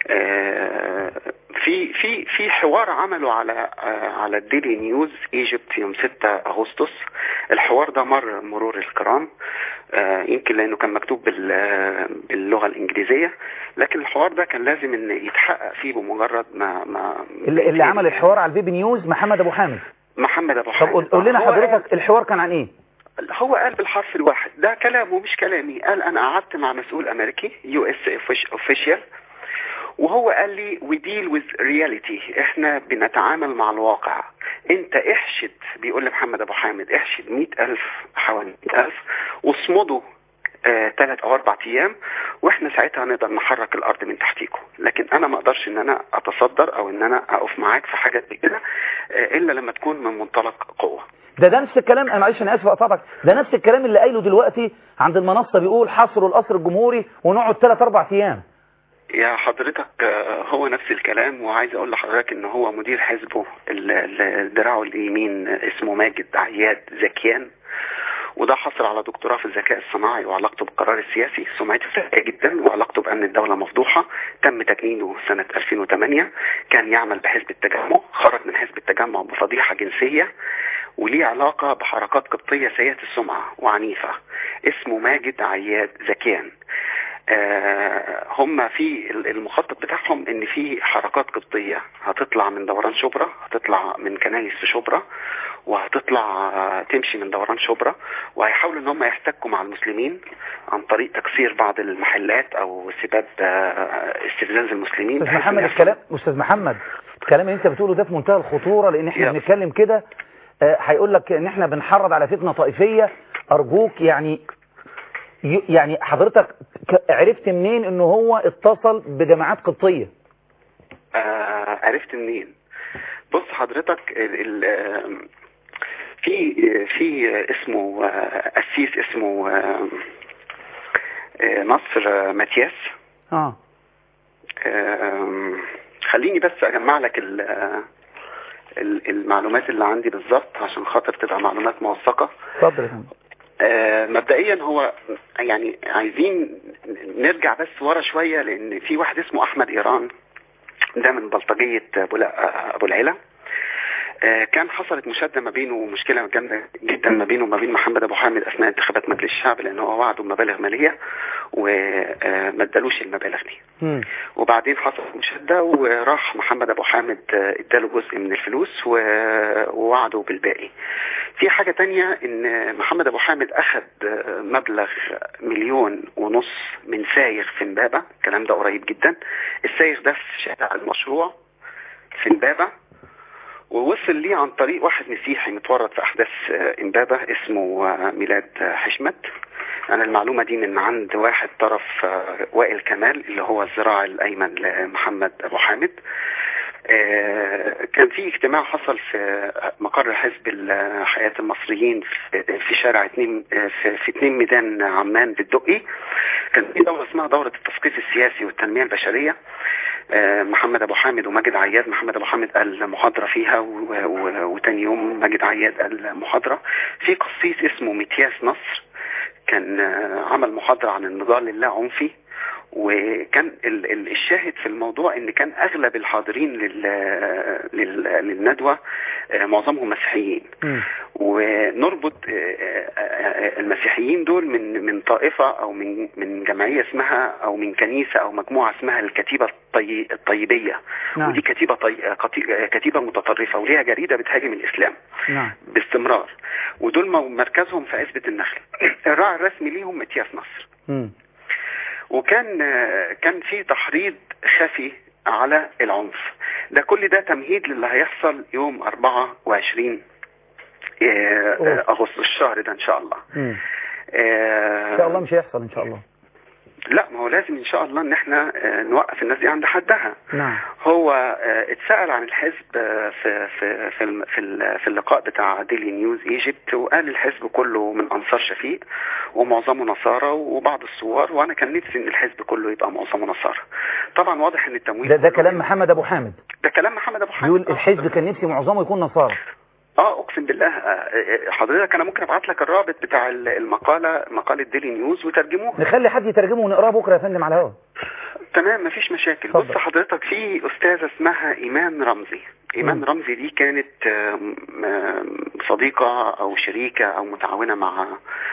آه، في في في حوار عمله على آه، على الديلي نيوز ايجيبت يوم 6 اغسطس الحوار ده مر مرور الكرام آه، يمكن لانه كان مكتوب بال- باللغه الانجليزيه لكن الحوار ده كان لازم ان يتحقق فيه بمجرد ما ما اللي, اللي عمل الحوار على البيبي نيوز محمد ابو حامد محمد ابو طب حامد قول قول لنا هو قال- حضرتك الحوار كان عن ايه هو قال بالحرف الواحد ده كلامه مش كلامي قال انا قعدت مع مسؤول امريكي يو اس اوفيشال وهو قال لي we deal with reality احنا بنتعامل مع الواقع انت احشد بيقول لمحمد ابو حامد احشد مئة الف حوالي مئة الف واصمدوا ثلاث او اربع ايام واحنا ساعتها نقدر نحرك الارض من تحتيكم لكن انا ما اقدرش ان انا اتصدر او ان انا اقف معاك في حاجه زي كده آه، الا لما تكون من منطلق قوه ده ده نفس الكلام انا معلش انا اسف اقطعك ده نفس الكلام اللي قايله دلوقتي عند المنصه بيقول حصروا القصر الجمهوري ونقعد ثلاث اربع ايام يا حضرتك آه، هو نفس الكلام وعايز اقول لحضرتك ان هو مدير حزبه ال- ال- دراعه اليمين اسمه ماجد عياد زكيان وده حصل على دكتوراه في الذكاء الصناعي وعلاقته بالقرار السياسي سمعته سيئة جدا وعلاقته بأمن الدولة مفضوحة تم تجنيده سنة 2008 كان يعمل بحزب التجمع خرج من حزب التجمع بفضيحة جنسية وليه علاقة بحركات قبطية سيئة السمعة وعنيفة اسمه ماجد عياد زكيان آه، هم في المخطط بتاعهم ان في حركات قبطيه هتطلع من دوران شبرا هتطلع من كنايس في شبرا وهتطلع آه، تمشي من دوران شبرا وهيحاولوا ان هم يحتكوا مع المسلمين عن طريق تكسير بعض المحلات او سباب آه، استفزاز المسلمين استاذ بحيث محمد إن يحصل- الكلام استاذ محمد الكلام اللي انت بتقوله ده في منتهى الخطوره لان احنا يلا. بنتكلم كده آه، هيقول لك ان احنا بنحرض على فتنه طائفيه ارجوك يعني ي- يعني حضرتك ك- عرفت منين ان هو اتصل بجماعات قبطيه آه عرفت منين بص حضرتك ال ال آم، في في اسمه آه، قسيس اسمه آم، آه، نصر آه، ماتياس اه آم، خليني بس اجمع لك ال- ال- المعلومات اللي عندي بالظبط عشان خاطر تبقى معلومات موثقه اتفضل يا فندم آه، مبدئيا هو يعني عايزين نرجع بس ورا شويه لان في واحد اسمه احمد ايران ده من بلطجيه ابو لا- ابو العلا آه، كان حصلت مشاده ما بينه ومشكله جامده جدا ما بينه وما بين محمد ابو حامد اثناء انتخابات مجلس الشعب لان هو وعده بمبالغ ماليه وما ادالوش المبالغ دي مم. وبعدين حصلت مشاده وراح محمد ابو حامد آه، اداله جزء من الفلوس و- ووعده بالباقي في حاجه تانية ان محمد ابو حامد اخذ آه، مبلغ مليون ونص من سايغ في امبابه الكلام ده قريب جدا السايغ ده في شارع المشروع في امبابه ووصل ليه عن طريق واحد مسيحي متورط في احداث آه، امبابه اسمه آه، ميلاد آه، حشمت انا المعلومه دي من عند واحد طرف آه، وائل كمال اللي هو الذراع الايمن لمحمد ابو حامد آه، كان في اجتماع حصل في مقر حزب ال- حياة المصريين في- في شارع اتنين آه، في, في اتنين ميدان عمان بالدقي كان في دورة اسمها دورة التثقيف السياسي والتنمية البشرية آه، محمد ابو حامد وماجد عياد محمد ابو حامد قال محاضرة فيها و- و- وتاني يوم ماجد عياد قال محاضرة في قسيس اسمه متياس نصر كان آه، عمل محاضرة عن النضال اللا عنفي وكان ال- ال- الشاهد في الموضوع ان كان اغلب الحاضرين لل لل للندوه آه، معظمهم مسيحيين مم. ونربط آه، آه، آه، المسيحيين دول من من طائفه او من من جمعيه اسمها او من كنيسه او مجموعه اسمها الكتيبه الطي الطيبيه نعم. ودي كتيبه طي... قتي- كتيبه متطرفه وليها جريده بتهاجم الاسلام نعم باستمرار ودول مو- مركزهم في عزبه النخل الراعي الرسمي ليهم متياس نصر مم. وكان كان في تحريض خفي على العنف ده كل ده تمهيد للي هيحصل يوم 24 آه، أوه. آه، اغسطس الشهر ده ان شاء الله مم. آه، ان شاء الله مش هيحصل ان شاء الله لا ما هو لازم ان شاء الله ان احنا آه، نوقف الناس دي عند حدها نعم هو آه، اتسأل عن الحزب آه، في في في الم- في ال- في اللقاء بتاع ديلي نيوز ايجيبت وقال الحزب كله من انصار شفيق ومعظمه نصارى وبعض الثوار وانا كان نفسي ان الحزب كله يبقى معظمه نصارى طبعا واضح ان التمويل ده ده كله- كلام محمد ابو حامد ده كلام محمد ابو حامد بيقول آه، الحزب كان نفسي معظمه يكون نصارى اه اقسم بالله آه، آه، حضرتك انا ممكن ابعت لك الرابط بتاع ال- المقاله مقاله ديلي نيوز وترجموها نخلي حد يترجمه ونقراه بكره يا فندم على الهواء تمام مفيش مشاكل اتفضل. بص حضرتك في استاذه اسمها ايمان رمزي ايمان مم. رمزي دي كانت آم، آم، صديقه او شريكه او متعاونه مع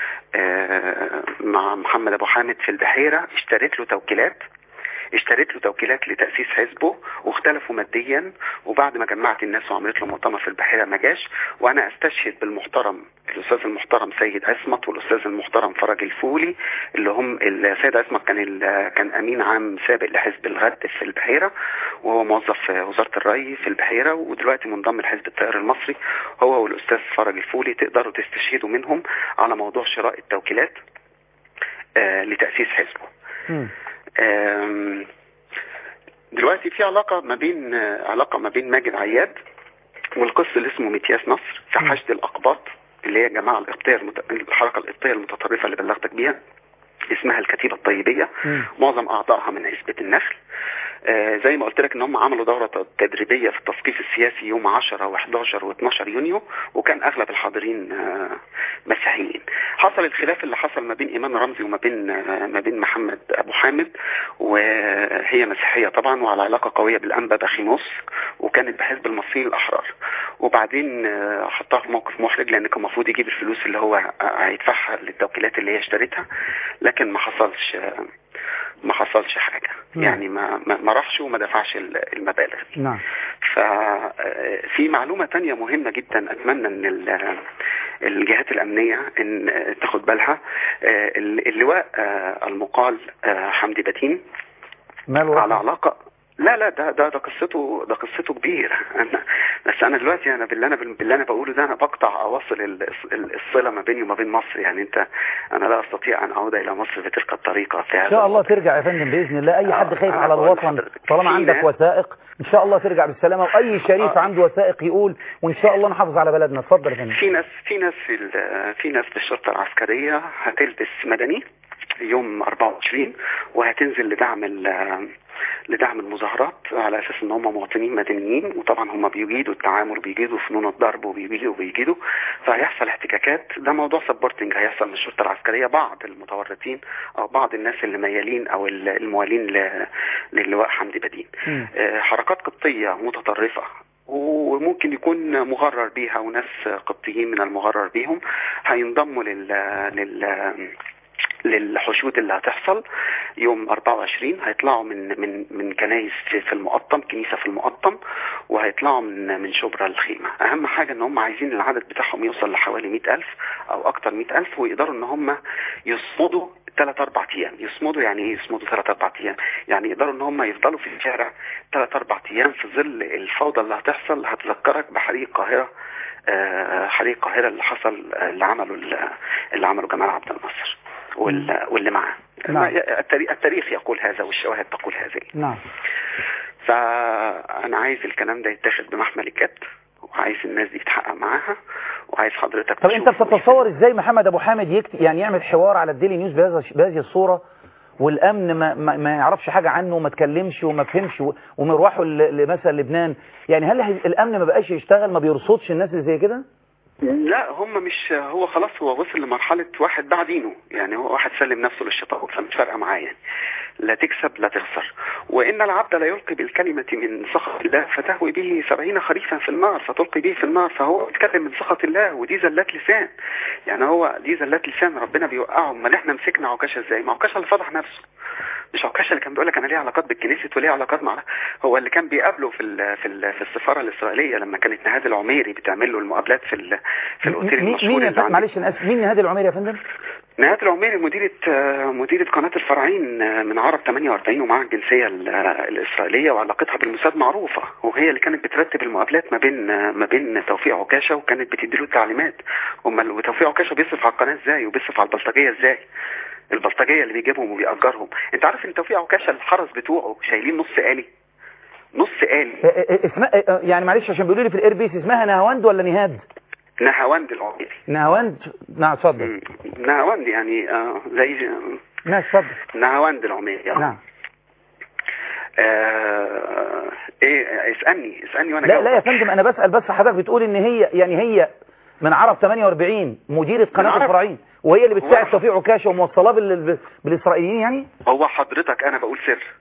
آه، مع محمد ابو حامد في البحيره اشترت له توكيلات اشترت له توكيلات لتأسيس حزبه واختلفوا ماديا وبعد ما جمعت الناس وعملت له مؤتمر في البحيرة ما جاش وانا استشهد بالمحترم الاستاذ المحترم سيد عصمت والاستاذ المحترم فرج الفولي اللي هم السيد عصمت كان ال- كان امين عام سابق لحزب الغد في البحيرة وهو موظف في وزارة الري في البحيرة ودلوقتي منضم لحزب التيار المصري هو والاستاذ فرج الفولي تقدروا تستشهدوا منهم على موضوع شراء التوكيلات آه، لتأسيس حزبه مم. آم، دلوقتي في علاقة ما بين آه، علاقة ما بين ماجد عياد والقس اللي اسمه متياس نصر في مم. حشد الأقباط اللي هي الجماعة القبطية المت... الحركة القبطية المتطرفة اللي بلغتك بيها اسمها الكتيبة الطيبية مم. معظم أعضائها من عزبة النخل آه، زي ما قلت لك ان هم عملوا دورة تدريبية في التثقيف السياسي يوم 10 و11 و12 يونيو وكان اغلب الحاضرين آه، مسيحيين حصل الخلاف اللي حصل ما بين ايمان رمزي وما بين آه، ما بين محمد ابو حامد وهي مسيحية طبعا وعلى علاقة قوية بالانبا بخيموس وكانت بحزب المصريين الاحرار وبعدين آه، حطها في موقف محرج لان كان المفروض يجيب الفلوس اللي هو آه، هيدفعها للتوكيلات اللي هي اشترتها لكن ما حصلش آه، ما حصلش حاجة نعم. يعني ما ما ما راحش وما دفعش ال- المبالغ دي نعم ففي معلومة تانية مهمة جدا أتمنى أن ال- الجهات الأمنية أن تاخد بالها آه، اللواء آه، المقال آه، حمدي بتين ماله على رأيك؟ علاقة لا لا ده ده ده قصته ده قصته كبيرة أنا بس أنا دلوقتي أنا باللي أنا باللي أنا بقوله ده أنا بقطع أواصل ال- ال- الصلة ما بيني وما بين مصر يعني أنت أنا لا أستطيع أن أعود إلى مصر بتلك الطريقة في ان هذا شاء الله الوقت. ترجع يا فندم باذن الله اي حد آه، خايف أنا على بقول الوطن لحضرتك، طالما في عندك ناس- وثائق ان شاء الله ترجع بالسلامه واي شريف آه. عنده وثائق يقول وان شاء الله نحافظ على بلدنا اتفضل يا فندم في ناس في ناس في ال- في ناس في الشرطه العسكريه هتلبس مدني يوم 24 وهتنزل لدعم ال- لدعم المظاهرات على اساس ان هم مواطنين مدنيين وطبعا هم بيجيدوا التعامل وبيجيدوا فنون الضرب وبيجيدوا وبيجيدوا فهيحصل احتكاكات ده موضوع سبورتنج هيحصل من الشرطه العسكريه بعض المتورطين او بعض الناس اللي ميالين او ال- الموالين ل- للواء حمدي بدين مم. آه، حركات قبطية متطرفة وممكن يكون مغرر بيها وناس قبطيين من المغرر بيهم هينضموا لل لل للحشود اللي هتحصل يوم 24 هيطلعوا من من من كنايس في في المقطم كنيسه في المقطم وهيطلعوا من من شبرا الخيمه اهم حاجه ان هم عايزين العدد بتاعهم يوصل لحوالي 100000 او اكتر 100000 ويقدروا ان هم يصمدوا ثلاث اربع ايام يصمدوا يعني ايه يصمدوا ثلاث اربع ايام يعني يقدروا ان هم يفضلوا في الشارع ثلاث اربع ايام في ظل الفوضى اللي هتحصل هتذكرك بحريق القاهره آه، حريق القاهره اللي حصل آه، اللي عمله ال- اللي عمله جمال عبد الناصر وال- واللي معاه نعم. التاريخ, التاريخ يقول هذا والشواهد تقول هذه نعم فانا عايز الكلام ده يتاخد بمحمل الجد وعايز الناس دي تتحقق معاها وعايز حضرتك طب انت تشوف بتتصور ازاي محمد ابو حامد يكت... يعني يعمل حوار على الديلي نيوز بهذا بهذه الصوره والامن ما, ما, ما يعرفش حاجه عنه وما تكلمش وما فهمش و- ومروحه ل- لمثلا لبنان يعني هل هي- الامن ما بقاش يشتغل ما بيرصدش الناس اللي زي كده لا هم مش هو خلاص هو وصل لمرحلة واحد باع دينه يعني هو واحد سلم نفسه للشيطان فمش فارقة معاه يعني لا تكسب لا تخسر وإن العبد لا يلقي بالكلمة من سخط الله فتهوي به سبعين خريفا في النار فتلقي به في النار فهو بيتكلم من سخط الله ودي زلات لسان يعني هو دي زلات لسان ربنا بيوقعه امال احنا مسكنا عكاشة ازاي ما عكاشة اللي فضح نفسه مش عكاشة اللي كان بيقول لك انا ليه علاقات بالكنيسة وليه علاقات مع هو اللي كان بيقابله في ال في ال في السفارة الإسرائيلية لما كانت نهاد العميري بتعمل له المقابلات في ال في الاوتيل مين المشهور مين يا اللي فندم عند معلش انا اسف مين نهاد العمير يا فندم نهاد العميري مديرة آه، مديرة قناة الفرعين آه، من عرب 48 ومعها الجنسية ال- آه، الإسرائيلية وعلاقتها بالموساد معروفة وهي اللي كانت بترتب المقابلات ما بين آه، ما بين توفيق عكاشة وكانت بتديله التعليمات امال وتوفيق عكاشة بيصرف على القناة ازاي وبيصرف على البلطجية ازاي البلطجية اللي بيجيبهم وبيأجرهم انت عارف ان توفيق عكاشة الحرس بتوعه شايلين نص آلي نص آلي اه- اه- اسمها اه- يعني معلش عشان بيقولوا لي في الاير بيس اسمها نهاوند ولا نهاد نهاوند العميري نهاوند نعم اتفضل مم. نهاوند يعني آه زي ماشي اتفضل نهاوند العميري آه. نعم آه ايه اسالني اسالني وانا لا جاوب. لا يا فندم انا بسأل بس حضرتك بتقول ان هي يعني هي من عرب 48 مديرة قناة عرب. الفراعين وهي اللي بتساعد هو- توفيق عكاشة وموصلاه بال... بالاسرائيليين يعني هو حضرتك انا بقول سر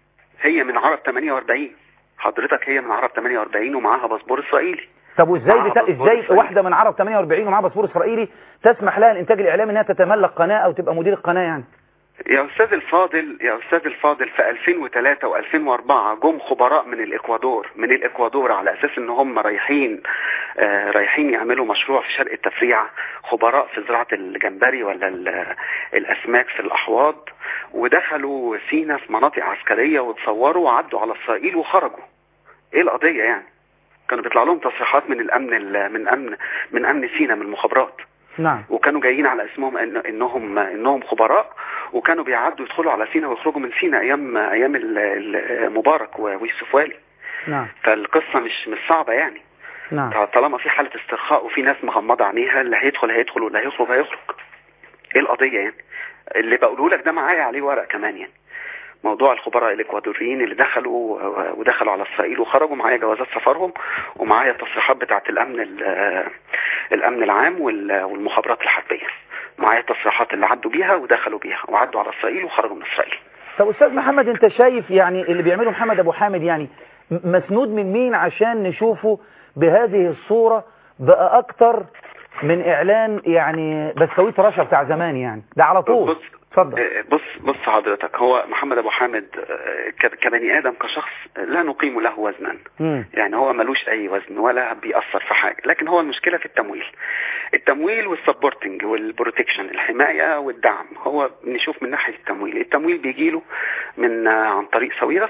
هي من عرب 48 حضرتك هي من عرب 48 ومعاها باسبور اسرائيلي طب وازاي معاها بتا... باسبور ازاي إسرائيلي. واحده من عرب 48 ومعاها باسبور اسرائيلي تسمح لها الانتاج الاعلامي انها تتملك قناه او تبقى مدير القناه يعني يا استاذ الفاضل يا استاذ الفاضل في 2003 و2004 جم خبراء من الاكوادور من الاكوادور على اساس ان هم رايحين آه رايحين يعملوا مشروع في شرق التفريع خبراء في زراعه الجمبري ولا ال- الاسماك في الاحواض ودخلوا سينا في مناطق عسكريه وتصوروا وعدوا على اسرائيل وخرجوا ايه القضيه يعني كانوا بيطلع لهم تصريحات من الامن ال- من امن من امن سينا من المخابرات نعم وكانوا جايين على اسمهم إن انهم انهم خبراء وكانوا بيعدوا يدخلوا على سينا ويخرجوا من سينا ايام ايام ال- ال- مبارك و- ويوسف والي نعم فالقصه مش مش صعبه يعني نعم طالما في حاله استرخاء وفي ناس مغمضه عينيها اللي هيدخل هيدخل واللي هيخرج هيخرج ايه القضيه يعني اللي بقوله لك ده معايا عليه ورق كمان يعني موضوع الخبراء الاكوادوريين اللي دخلوا و- ودخلوا على اسرائيل وخرجوا معايا جوازات سفرهم ومعايا التصريحات بتاعه الامن ال- الامن العام وال- والمخابرات الحربيه معايا التصريحات اللي عدوا بيها ودخلوا بيها وعدوا على اسرائيل وخرجوا من اسرائيل طب استاذ محمد انت شايف يعني اللي بيعمله محمد ابو حامد يعني م- مسنود من مين عشان نشوفه بهذه الصورة بقى اكتر من اعلان يعني بسكويت رشا بتاع زمان يعني ده على طول بص اتفضل آه، بص بص حضرتك هو محمد ابو حامد آه، ك- كبني ادم كشخص لا نقيم له وزنا مم. يعني هو ملوش اي وزن ولا بيأثر في حاجة لكن هو المشكلة في التمويل التمويل والسبورتنج والبروتكشن الحماية والدعم هو نشوف من ناحية التمويل التمويل بيجيله من آه، عن طريق ساويرس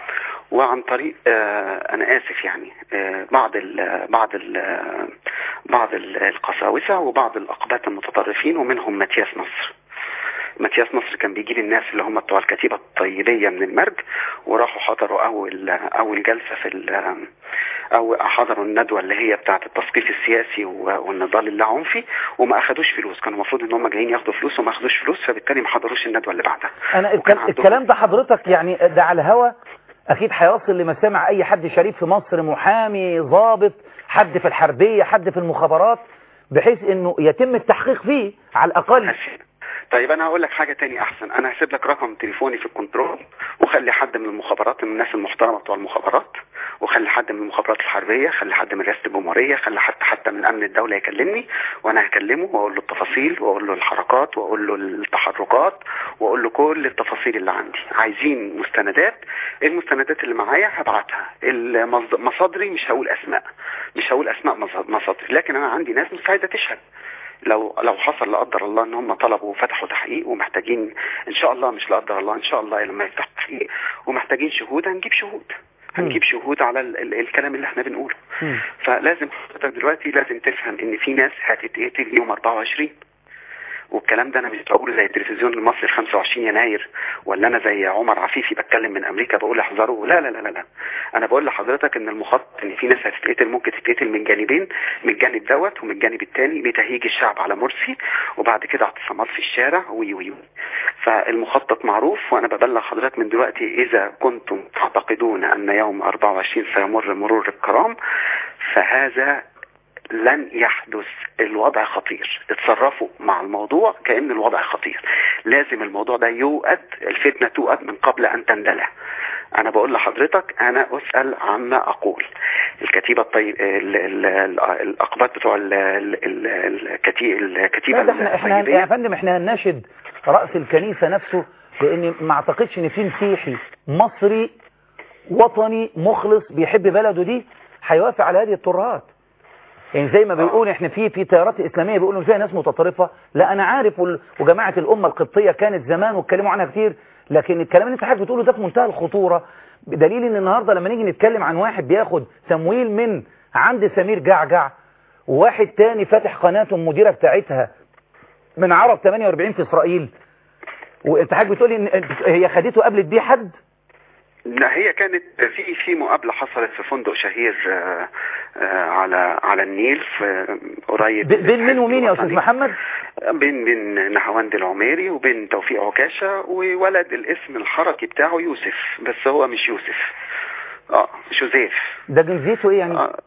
وعن طريق آه انا اسف يعني آه بعض ال بعض ال بعض ال- القساوسه وبعض الاقباط المتطرفين ومنهم ماتياس نصر ماتياس نصر كان بيجيب الناس اللي هم بتوع الكتيبه الطيبيه من المرج وراحوا حضروا اول اول جلسه في ال- او حضروا الندوه اللي هي بتاعه التثقيف السياسي و- والنضال اللاعنفي وما اخدوش فلوس كانوا المفروض ان هم جايين ياخدوا فلوس وما اخدوش فلوس فبالتالي ما حضروش الندوه اللي بعدها انا وكان الكل- عندهم- الكلام ده حضرتك يعني ده على الهوا اكيد هيوصل لمسامع اي حد شريف في مصر محامي ضابط حد في الحربية حد في المخابرات بحيث انه يتم التحقيق فيه على الاقل طيب انا هقول لك حاجه تاني احسن انا هسيب لك رقم تليفوني في الكنترول وخلي حد من المخابرات من الناس المحترمه بتوع المخابرات وخلي حد من المخابرات الحربيه خلي حد من رئاسه الجمهوريه خلي حد حتى من امن الدوله يكلمني وانا هكلمه واقول له التفاصيل واقول له الحركات واقول له التحركات واقول له كل التفاصيل اللي عندي عايزين مستندات المستندات اللي معايا هبعتها المصد- مصادري مش هقول اسماء مش هقول اسماء مص- مصادري لكن انا عندي ناس مستعده تشهد لو لو حصل لا قدر الله ان هم طلبوا وفتحوا تحقيق ومحتاجين ان شاء الله مش لا قدر الله ان شاء الله لما يفتح تحقيق ومحتاجين شهود هنجيب شهود هنجيب شهود على ال ال الكلام اللي احنا بنقوله مم. فلازم حضرتك دلوقتي لازم تفهم ان في ناس هتتقتل يوم 24 والكلام ده انا مش بقوله زي التلفزيون المصري 25 يناير ولا انا زي عمر عفيفي بتكلم من امريكا بقول احذروا لا لا لا لا لا انا بقول لحضرتك ان المخطط ان في ناس هتتقتل ممكن تتقتل من جانبين من الجانب دوت ومن الجانب الثاني بتهيج الشعب على مرسي وبعد كده اعتصامات في الشارع وي وي وي. فالمخطط معروف وانا ببلغ حضرتك من دلوقتي اذا كنتم تعتقدون ان يوم 24 سيمر مرور الكرام فهذا لن يحدث الوضع خطير اتصرفوا مع الموضوع كأن الوضع خطير لازم الموضوع ده يوقد الفتنة توقد من قبل أن تندلع أنا بقول لحضرتك أنا أسأل عما أقول الكتيبة الطيب ال- ال- ال- الأقباط بتوع ال- ال- ال- الكتي- الكتيبة لا ده احنا احنا الطيبية. يا فندم احنا هنناشد رأس الكنيسة نفسه لان ما اعتقدش ان في مسيحي مصري وطني مخلص بيحب بلده دي هيوافق على هذه الترهات يعني زي ما بيقول احنا في في تيارات اسلاميه بيقولوا فيها ناس متطرفه لا انا عارف وال- وجماعه الامه القبطيه كانت زمان واتكلموا عنها كتير لكن الكلام اللي انت حضرتك بتقوله ده في منتهى الخطوره بدليل ان النهارده لما نيجي نتكلم عن واحد بياخد تمويل من عند سمير جعجع وواحد تاني فاتح قناته المديره بتاعتها من عرب 48 في اسرائيل وانت حضرتك بتقولي ان هي خدته قبل تبيع حد لا هي كانت في في مقابله حصلت في فندق شهير آه، آه، على على النيل في قريب ب- بين مين ومين يا استاذ الوطني. محمد بين بين نهاوند العميري وبين توفيق عكاشة وولد الاسم الحركي بتاعه يوسف بس هو مش يوسف اه جوزيف ده جنسيته ايه يعني آه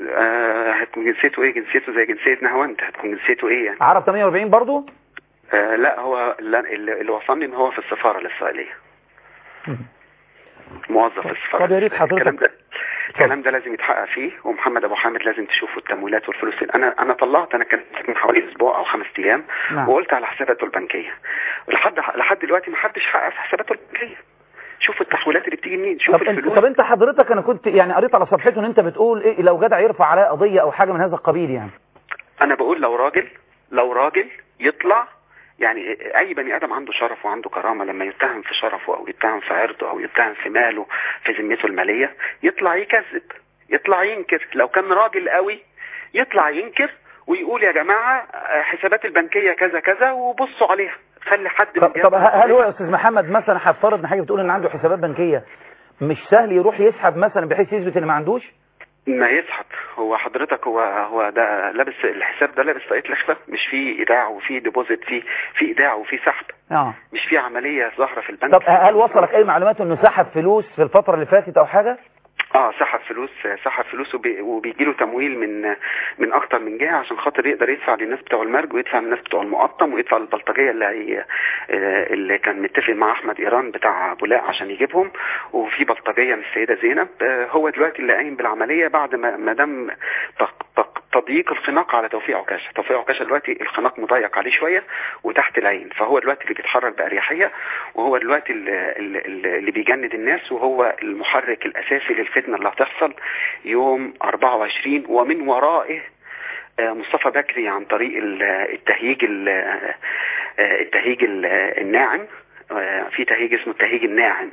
آه هتكون جنسيته ايه جنسيته زي جنسية نهاوند هتكون جنسيته ايه يعني عرب 48 برضو آه لا هو اللي, اللي وصلني ان هو في السفارة الإسرائيلية موظف السفاره طب يا ريت حضرتك- الكلام ده الكلام ده لازم يتحقق فيه ومحمد ابو حامد لازم تشوفوا التمويلات والفلوس انا انا طلعت انا كنت من حوالي اسبوع او خمس ايام نعم. وقلت على حساباته البنكيه لحد لحد دلوقتي ما حدش حقق في حساباته البنكيه شوفوا التحويلات اللي بتيجي منين شوف طب انت الفلوس طب انت حضرتك انا كنت يعني قريت على صفحته ان انت بتقول ايه لو جدع يرفع عليه قضيه او حاجه من هذا القبيل يعني انا بقول لو راجل لو راجل يطلع يعني اي بني ادم عنده شرف وعنده كرامه لما يتهم في شرفه او يتهم في عرضه او يتهم في ماله في ذمته الماليه يطلع يكذب يطلع ينكر لو كان راجل قوي يطلع ينكر ويقول يا جماعه آه، حسابات البنكيه كذا كذا وبصوا عليها خلي حد من طب, طب يطلع هل هو يا استاذ محمد مثلا هفترض ان حاجه بتقول ان عنده حسابات بنكيه مش سهل يروح يسحب مثلا بحيث يثبت ان ما عندوش ما يسحب هو حضرتك هو هو ده لابس الحساب ده لابس طاقية لخفة مش فيه ايداع وفيه ديبوزيت فيه في ايداع وفيه سحب اه مش في عملية ظاهرة في البنك طب هل وصلك اي معلومات انه سحب فلوس في الفتره اللي فاتت او حاجه اه سحب فلوس سحب فلوس وبي وبيجي له تمويل من من اكتر من جهه عشان خاطر يقدر يدفع للناس بتوع المرج ويدفع للناس بتوع المقطم ويدفع للبلطجيه اللي هي آه، اللي كان متفق مع احمد ايران بتاع بولاق عشان يجيبهم وفي بلطجيه من السيده زينب آه، هو دلوقتي اللي قايم بالعمليه بعد ما ما دام تق- تق- تضييق الخناق على توفيق عكاشه توفيق عكاشه دلوقتي الخناق مضيق عليه شويه وتحت العين فهو دلوقتي اللي بيتحرك باريحيه وهو دلوقتي اللي, اللي, اللي بيجند الناس وهو المحرك الاساسي للفتنه اللي هتحصل يوم 24 ومن ورائه آه، مصطفى بكري عن طريق ال- التهييج ال- آه، التهييج ال- الناعم آه، في تهييج اسمه التهييج الناعم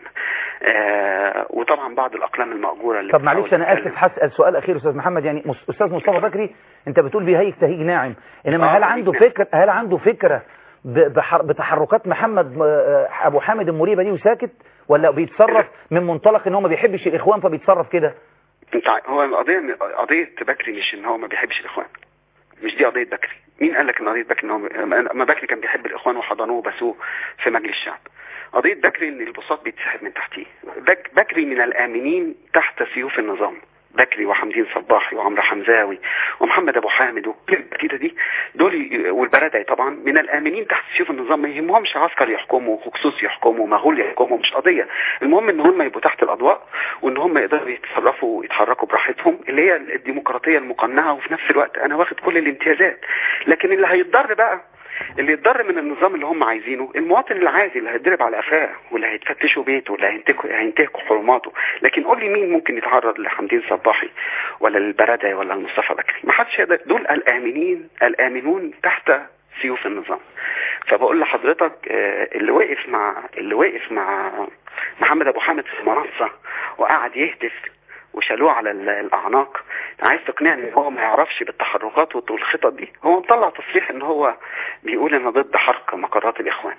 آه، وطبعا بعض الاقلام المأجوره اللي طب معلش بتحاول انا تتكلم. اسف هسال سؤال اخير استاذ محمد يعني مس- استاذ مصطفى بكري انت بتقول بيهيج تهيج ناعم انما آه، هل تهيج عنده ناعم. فكره هل عنده فكره ب- بحر- بتحركات محمد آه، ابو حامد المريبه دي وساكت ولا بيتصرف من منطلق ان هو ما بيحبش الاخوان فبيتصرف كده انت ع- هو القضيه قضيه بكري مش ان هو ما بيحبش الاخوان مش دي قضيه بكري مين قال لك ان قضيه بكري ان هو ما بكري كان بيحب الاخوان وحضنوه وبسوه في مجلس الشعب قضيه بكري ان البساط بيتسحب من تحتيه بك بكري من الامنين تحت سيوف النظام بكري وحمدين صباحي وعمرو حمزاوي ومحمد ابو حامد وكل كده دي دول ي- والبرادعي طبعا من الامنين تحت سيوف النظام ما يهمهمش عسكر يحكموا وخصوص يحكموا مغول يحكموا مش قضيه المهم ان هم يبقوا تحت الاضواء وان هم يقدروا يتصرفوا ويتحركوا براحتهم اللي هي الديمقراطيه المقنعه وفي نفس الوقت انا واخد كل الامتيازات لكن اللي هيتضر بقى اللي يتضر من النظام اللي هم عايزينه المواطن العادي اللي هيتضرب على قفاه واللي هيتفتشوا بيته واللي هينتهكوا هينتهكوا حرماته لكن قول لي مين ممكن يتعرض لحمدين صباحي ولا للبرادعي ولا لمصطفى بكري ما حدش يقدر دول الامنين الامنون تحت سيوف النظام فبقول لحضرتك آه، اللي وقف مع اللي وقف مع محمد ابو حامد في المنصه وقعد يهتف وشالوه على ال- الاعناق عايز تقنعني ان هو ما يعرفش بالتحركات والخطط دي هو مطلع تصريح ان هو بيقول انا ضد حرق مقرات الاخوان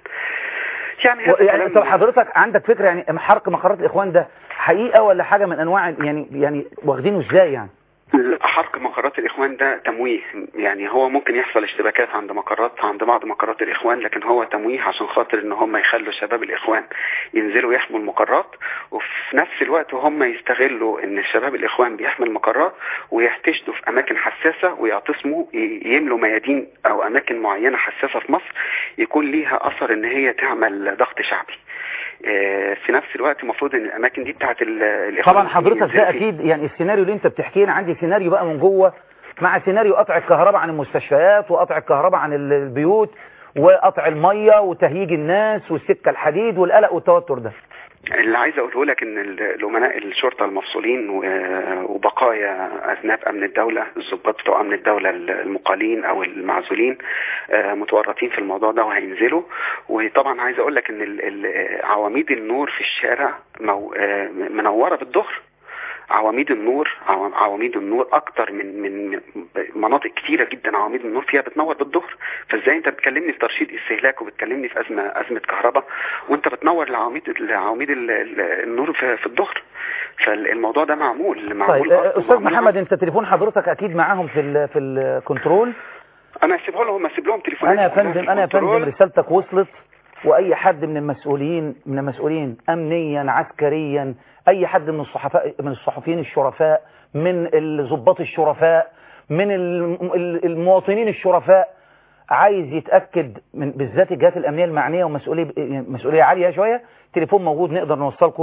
يعني هذا يعني كلام- طب حضرتك عندك فكره يعني حرق مقرات الاخوان ده حقيقه ولا حاجه من انواع يعني يعني واخدينه ازاي يعني حرق مقرات الاخوان ده تمويه يعني هو ممكن يحصل اشتباكات عند مقرات عند بعض مقرات الاخوان لكن هو تمويه عشان خاطر ان هم يخلوا شباب الاخوان ينزلوا يحموا المقرات وفي نفس الوقت هم يستغلوا ان شباب الاخوان بيحموا المقرات ويحتشدوا في اماكن حساسه ويعتصموا ي- يملوا ميادين او اماكن معينه حساسه في مصر يكون ليها اثر ان هي تعمل ضغط شعبي آه، في نفس الوقت المفروض ان الاماكن دي بتاعت ال- الاخوان طبعا حضرتك ينزلوا ده فيها. اكيد يعني السيناريو اللي انت بتحكيه انا عندي سيناريو بقى من جوه مع سيناريو قطع الكهرباء عن المستشفيات وقطع الكهرباء عن ال- البيوت وقطع الميه وتهييج الناس والسكه الحديد والقلق والتوتر ده اللي عايز اقوله لك ان ال- الامناء الشرطه المفصولين و- وبقايا اذناب امن الدوله الضباط بتوع امن الدوله المقالين او المعزولين آه، متورطين في الموضوع ده وهينزلوا وطبعا عايز اقول لك ان ال- ال- عواميد النور في الشارع مو- آه، منوره بالظهر عواميد النور عوا- عواميد النور اكتر من من من مناطق كتيره جدا عواميد النور فيها بتنور بالظهر فازاي انت بتكلمني في ترشيد استهلاك وبتكلمني في ازمه ازمه كهرباء وانت بتنور العواميد العواميد ال- ال- النور في, في الظهر فالموضوع ده معمول معمول طيب آه، قصد استاذ ومعمول محمد انت تليفون حضرتك اكيد معاهم في ال في الكنترول انا اسيبه لهم اسيب لهم تليفونات انا يا كلها في فندم انا يا فندم الكنترول. رسالتك وصلت واي حد من المسؤولين من المسؤولين امنيا عسكريا اي حد من الصحفاء من الصحفيين الشرفاء من الضباط الشرفاء من الم- ال- المواطنين الشرفاء عايز يتاكد من بالذات الجهات الامنيه المعنيه ومسؤوليه مسؤوليه عاليه شويه تليفون موجود نقدر نوصلكم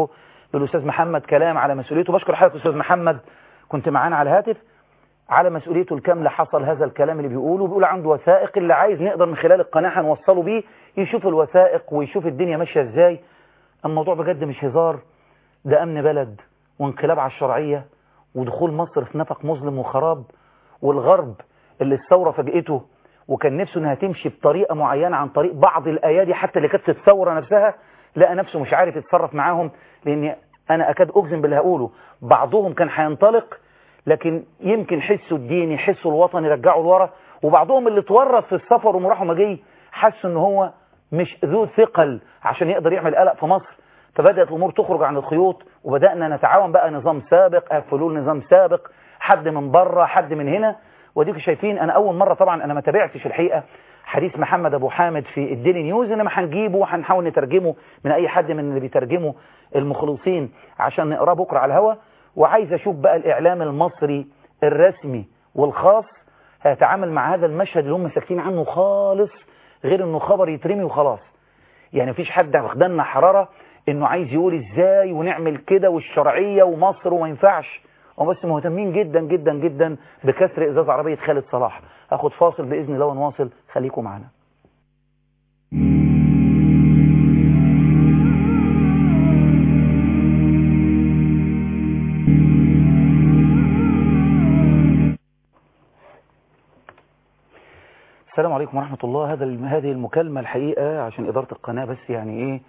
للاستاذ محمد كلام على مسؤوليته بشكر حضرتك استاذ محمد كنت معانا على الهاتف على مسؤوليته الكاملة حصل هذا الكلام اللي بيقوله بيقول عنده وثائق اللي عايز نقدر من خلال القناة هنوصله بيه يشوف الوثائق ويشوف الدنيا ماشية ازاي الموضوع بجد مش هزار ده أمن بلد وانقلاب على الشرعية ودخول مصر في نفق مظلم وخراب والغرب اللي الثورة فاجئته وكان نفسه انها تمشي بطريقة معينة عن طريق بعض الأيادي حتى اللي كانت في الثورة نفسها لقى نفسه مش عارف يتصرف معاهم لأن أنا أكاد أجزم باللي هقوله بعضهم كان هينطلق لكن يمكن حسوا الدين يحسوا الوطن يرجعوا لورا وبعضهم اللي اتورط في السفر ومراحه ما جاي حسوا ان هو مش ذو ثقل عشان يقدر يعمل قلق في مصر فبدأت الأمور تخرج عن الخيوط وبدأنا نتعاون بقى نظام سابق حلول نظام سابق حد من بره حد من هنا وديكوا شايفين أنا أول مرة طبعا أنا ما تابعتش الحقيقة حديث محمد أبو حامد في الديلي نيوز إنما هنجيبه وهنحاول نترجمه من أي حد من اللي بيترجموا المخلصين عشان نقراه بكرة على الهوا وعايز أشوف بقى الإعلام المصري الرسمي والخاص هيتعامل مع هذا المشهد اللي هم ساكتين عنه خالص غير إنه خبر يترمي وخلاص يعني مفيش حد واخدنا حرارة إنه عايز يقول إزاي ونعمل كده والشرعية ومصر وما ينفعش هم بس مهتمين جدا جدا جدا بكسر إزاز عربية خالد صلاح أخد فاصل بإذن الله ونواصل خليكم معنا السلام عليكم ورحمة الله هذا هذه المكالمة الحقيقة عشان إدارة القناة بس يعني إيه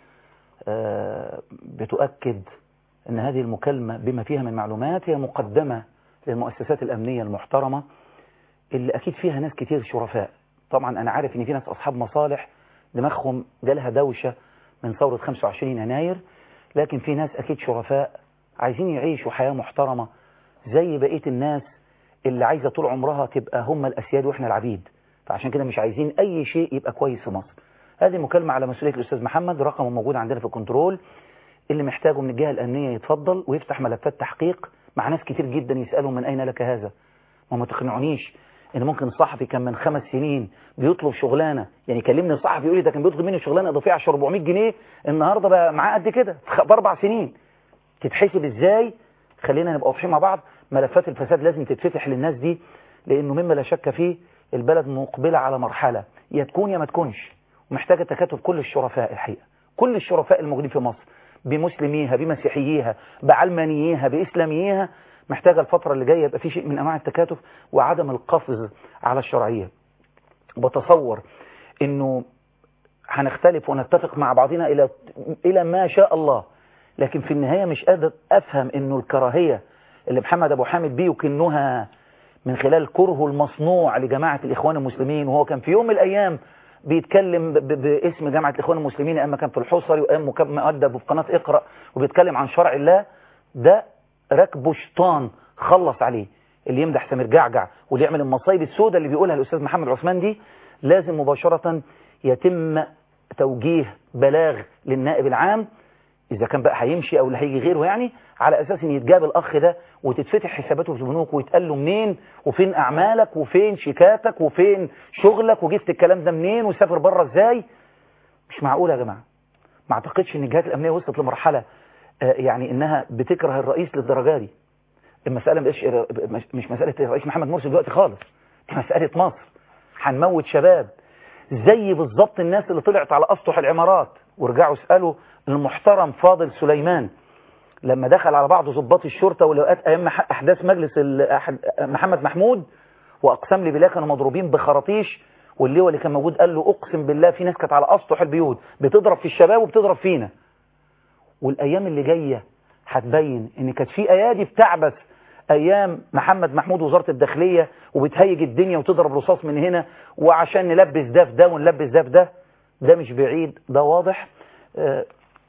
آه بتؤكد أن هذه المكالمة بما فيها من معلومات هي مقدمة للمؤسسات الأمنية المحترمة اللي أكيد فيها ناس كتير شرفاء طبعا أنا عارف أن في ناس أصحاب مصالح دماغهم جالها دوشة من ثورة 25 يناير لكن في ناس أكيد شرفاء عايزين يعيشوا حياة محترمة زي بقية الناس اللي عايزة طول عمرها تبقى هم الأسياد وإحنا العبيد فعشان كده مش عايزين أي شيء يبقى كويس في مصر هذه مكالمة على مسؤولية الأستاذ محمد رقمه موجود عندنا في الكنترول اللي محتاجه من الجهة الأمنية يتفضل ويفتح ملفات تحقيق مع ناس كتير جدا يسألوا من أين لك هذا ما ما تقنعونيش ان ممكن صحفي كان من خمس سنين بيطلب شغلانه يعني كلمني صحفي يقول لي ده كان بيطلب مني شغلانه اضافيه عشان 400 جنيه النهارده بقى معاه قد كده في اربع سنين تتحسب ازاي خلينا نبقى واضحين مع بعض ملفات الفساد لازم تتفتح للناس دي لانه مما لا شك فيه البلد مقبله على مرحله يا تكون يا ما تكونش ومحتاجه تكاتف كل الشرفاء الحقيقه كل الشرفاء الموجودين في مصر بمسلميها بمسيحييها بعلمانييها باسلامييها محتاجة الفترة اللي جاية يبقى في شيء من أنواع التكاتف وعدم القفز على الشرعية بتصور أنه هنختلف ونتفق مع بعضنا إلى إلى ما شاء الله لكن في النهاية مش قادر أفهم أنه الكراهية اللي محمد أبو حامد بيكنها من خلال كرهه المصنوع لجماعة الإخوان المسلمين وهو كان في يوم من الأيام بيتكلم باسم جامعة الإخوان المسلمين أما كان في الحصري وأما مؤدب في قناة اقرأ وبيتكلم عن شرع الله ده ركبه شيطان خلص عليه اللي يمدح سمير جعجع واللي يعمل المصايب السوداء اللي بيقولها الأستاذ محمد عثمان دي لازم مباشرة يتم توجيه بلاغ للنائب العام إذا كان بقى هيمشي أو اللي هيجي غيره يعني على أساس إن يتجاب الأخ ده وتتفتح حساباته في البنوك ويتقال له منين وفين أعمالك وفين شيكاتك وفين شغلك وجبت الكلام ده منين وسافر بره إزاي مش معقول يا جماعة ما أعتقدش إن الجهات الأمنية وصلت لمرحلة يعني انها بتكره الرئيس للدرجه دي المساله مش مش مساله الرئيس محمد مرسي دلوقتي خالص دي مساله مصر هنموت شباب زي بالظبط الناس اللي طلعت على اسطح العمارات ورجعوا اسالوا المحترم فاضل سليمان لما دخل على بعض ضباط الشرطه ولقات ايام احداث مجلس محمد محمود واقسم لي بالله كانوا مضروبين بخراطيش واللواء اللي كان موجود قال له اقسم بالله في ناس كانت على اسطح البيوت بتضرب في الشباب وبتضرب فينا والأيام اللي جاية هتبين إن كانت في أيادي بتعبث أيام محمد محمود وزارة الداخلية وبتهيج الدنيا وتضرب رصاص من هنا وعشان نلبس ده في ده ونلبس ده في ده ده مش بعيد ده واضح آه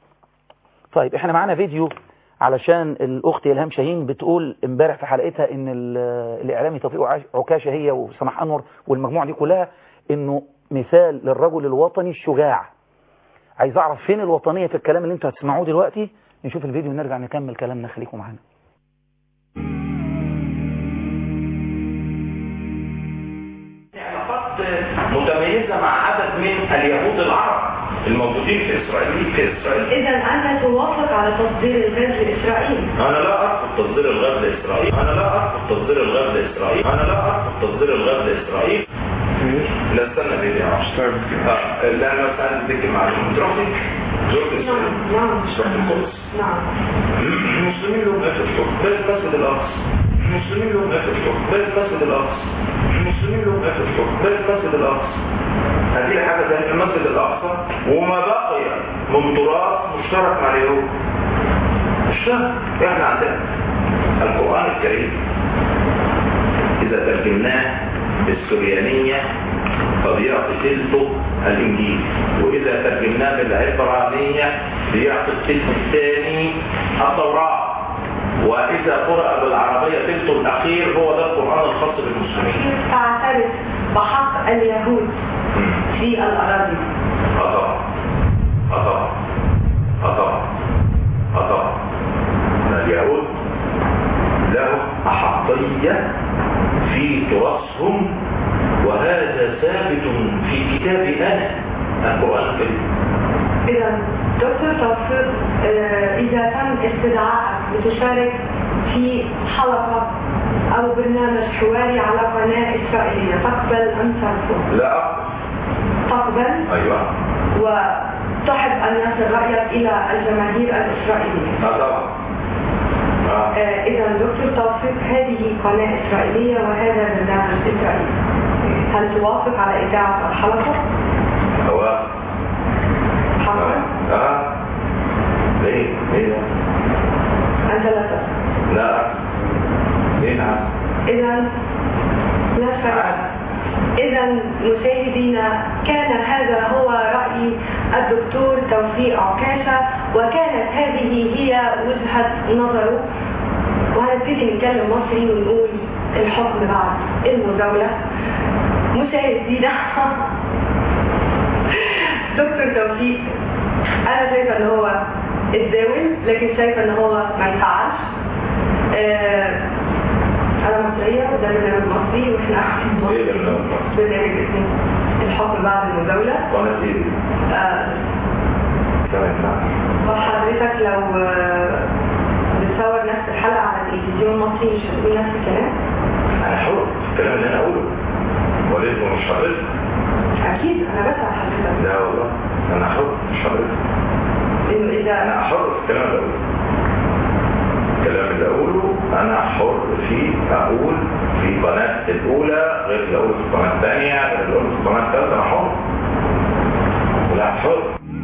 طيب احنا معانا فيديو علشان الأخت إلهام شاهين بتقول امبارح في حلقتها إن الإعلامي توفيق عكاشة هي وسماح أنور والمجموعة دي كلها إنه مثال للرجل الوطني الشجاع عايز اعرف فين الوطنية في الكلام اللي انتوا هتسمعوه دلوقتي نشوف الفيديو ونرجع نكمل كلامنا خليكم معانا علاقات متميزة مع عدد من اليهود العرب الموجودين موجودين في اسرائيل في اسرائيل إذا أنت توافق على تصدير الغاز لإسرائيل انا لا ارفض تصدير الغاز لاسرائيل انا لا ارفض تصدير الغاز لاسرائيل انا لا ارفض تصدير الغاز لاسرائيل لا استنى ليه يا عشر اه لا انا بس عايز اديك معلومه رحت زرت اسرائيل نعم نعم رحت القدس نعم المسلمين لهم اخر حكم بل المسجد الاقصى المسلمين لهم اخر حكم بل المسجد الاقصى المسلمين لهم اخر حكم بل المسجد الاقصى هذه حاجه ثانيه المسجد الاقصى وما بقي من تراث مشترك مع اليهود مشترك احنا عندنا القران الكريم اذا ترجمناه بالسريانيه فبيعطي تلته الانجيل واذا ترجمناه بالعبرانيه بيعطي التلت الثاني التوراه واذا قرأ بالعربيه تلته الاخير هو ده القران الخاص بالمسلمين تعترف بحق اليهود في الأراضي اه طبعا اه طبعا اه طبعا اه طبعا اليهود لهم احقيه في تراثهم وهذا ثابت في كتاب انا القران الكريم إذا دكتور توفيق آه، إذا تم استدعائك لتشارك في حلقة أو برنامج حواري على قناة إسرائيلية تقبل أم ترفض؟ لا اقبل تقبل ايوه وتحب أن يصل رأيك إلى الجماهير الإسرائيلية اه طبعا اه آه، إذا دكتور توفيق هذه قناة إسرائيلية وهذا برنامج إسرائيلي هل توافق على إذاعة الحلقة؟ هو حقا؟ اه ليه ليه لا؟ أنت لا تفهم لا ليه نعم إذا لا فرق إذا مشاهدينا كان هذا هو رأي الدكتور توفيق عكاشة وكانت هذه هي وجهة نظره وهنبتدي نتكلم مصري ونقول الحكم بعد المزاولة مشاهدينا دكتور توفيق أنا شايفة إن هو اتداول لكن شايفة إن هو ما ينفعش آه، أنا مصرية وده برنامج مصري وإحنا قاعدين في ايه مصر. برنامج مصري؟ برنامج اسمه الحكم بعد المزاولة قناه ايه آه، تمام نعم وحضرتك لو آه، بتصور نفس الحلقة على التلفزيون المصري مش هتقول نفس الكلام؟ انا حر في الكلام اللي انا اقوله ولكن مش حضرتك أكيد أنا بسأل حضرتك لا والله انا حر مش حضرتك إنه إذا انا حر في الكلام اللي اقوله الكلام اللي اقوله انا حر فيه اقول في قناه الاولى غير اللي اقوله في القناه الثانيه غير اللي اقوله في القناه الثالثه انا حر لا حر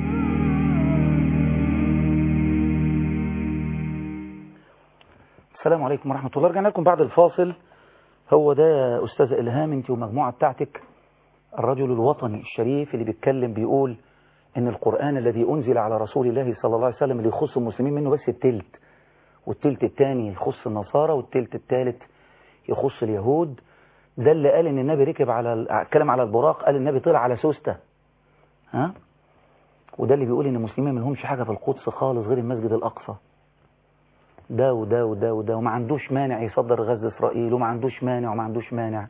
السلام عليكم ورحمة الله رجعنا لكم بعد الفاصل هو ده يا أستاذ إلهام أنت والمجموعة بتاعتك الرجل الوطني الشريف اللي بيتكلم بيقول إن القرآن الذي أنزل على رسول الله صلى الله عليه وسلم اللي يخص المسلمين منه بس التلت والتلت الثاني يخص النصارى والتلت الثالث يخص اليهود ده اللي قال إن النبي ركب على ال- اتكلم على البراق قال النبي طلع على سوسته ها وده اللي بيقول إن المسلمين ما لهمش حاجة في القدس خالص غير المسجد الأقصى ده وده وده وده وما عندوش مانع يصدر غاز لإسرائيل وما عندوش مانع وما عندوش مانع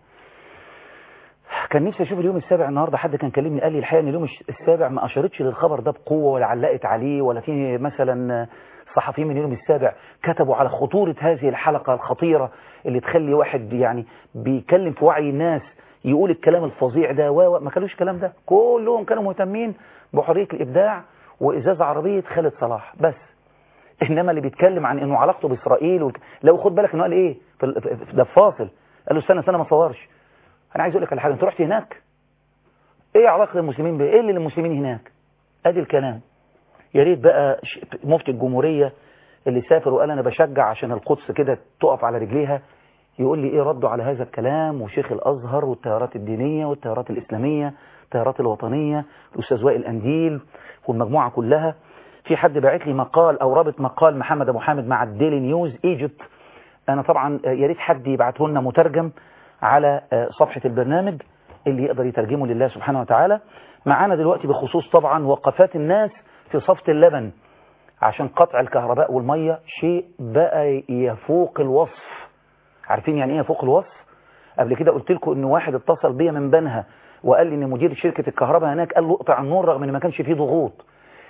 كان نفسي اشوف اليوم السابع النهارده حد كان كلمني قال لي الحقيقه ان اليوم الش- السابع ما اشارتش للخبر ده بقوه ولا علقت عليه ولا في مثلا صحفيين من اليوم السابع كتبوا على خطوره هذه الحلقه الخطيره اللي تخلي واحد يعني بيتكلم في وعي الناس يقول الكلام الفظيع ده و و- ما كانوش الكلام ده كلهم كانوا مهتمين بحريه الابداع وازاز عربيه خالد صلاح بس انما اللي بيتكلم عن انه علاقته باسرائيل والك... لو خد بالك انه قال ايه في ال- في- في- ده في فاصل قال له استنى استنى ما تصورش انا عايز اقول لك على حاجه انت رحت هناك ايه علاقه المسلمين بايه اللي للمسلمين هناك ادي الكلام يا ريت بقى ش- مفتي الجمهوريه اللي سافر وقال انا بشجع عشان القدس كده تقف على رجليها يقول لي ايه رده على هذا الكلام وشيخ الازهر والتيارات الدينيه والتيارات الاسلاميه التيارات الوطنيه الاستاذ وائل انديل والمجموعه كلها في حد باعت لي مقال او رابط مقال محمد ابو حامد مع الديلي نيوز ايجيبت انا طبعا آه، يا ريت حد يبعته لنا مترجم على آه، صفحه البرنامج اللي يقدر يترجمه لله سبحانه وتعالى معانا دلوقتي بخصوص طبعا وقفات الناس في صفة اللبن عشان قطع الكهرباء والمية شيء بقى يفوق الوصف عارفين يعني ايه يفوق الوصف قبل كده قلت لكم ان واحد اتصل بيا من بنها وقال لي ان مدير شركة الكهرباء هناك قال له اقطع النور رغم ان ما كانش فيه ضغوط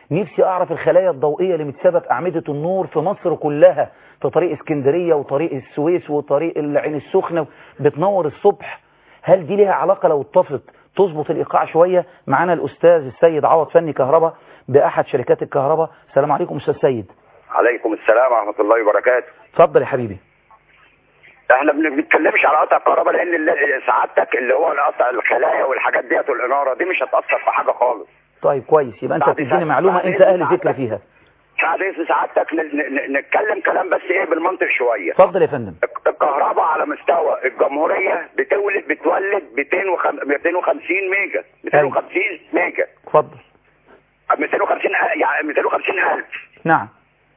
نفسي اعرف الخلايا الضوئيه اللي متسابه في اعمده النور في مصر كلها في طريق اسكندريه وطريق السويس وطريق العين السخنه بتنور الصبح هل دي ليها علاقه لو اتطفت تظبط الايقاع شويه معانا الاستاذ السيد عوض فني كهرباء باحد شركات الكهرباء السلام عليكم استاذ سيد عليكم السلام ورحمة الله وبركاته اتفضل يا حبيبي احنا ما بنتكلمش على قطع الكهرباء لان اللي- سعادتك اللي هو قطع الخلايا والحاجات ديت والاناره دي مش هتاثر في حاجه خالص طيب كويس يبقى انت بعد بتديني ساعة- معلومه بعد انت اهل ساعة- ذكر فيها بعد اذن سعادتك ن- ن- نتكلم كلام بس ايه بالمنطق شويه اتفضل يا فندم الكهرباء على مستوى الجمهوريه بتولد بتولد 250 ميجا 250 ميجا اتفضل 250 أ- يعني 250 الف نعم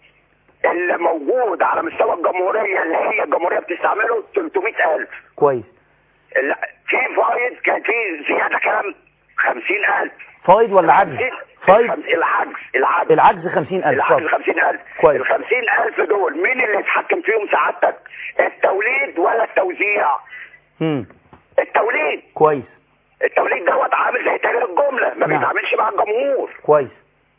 اللي موجود على مستوى الجمهوريه اللي هي الجمهوريه بتستعمله 300 الف كويس لا، في فايض كان في زياده كلام 50000 فايض ولا عجز فايض العجز العجز العجز 50000 العجز اتفضل 50000 كويس. ال 50000 دول مين اللي يتحكم فيهم سعادتك؟ التوليد ولا التوزيع؟ امم التوليد كويس التوليد دوت عامل زي تاجر الجمله ما نعم. بيتعاملش مع الجمهور كويس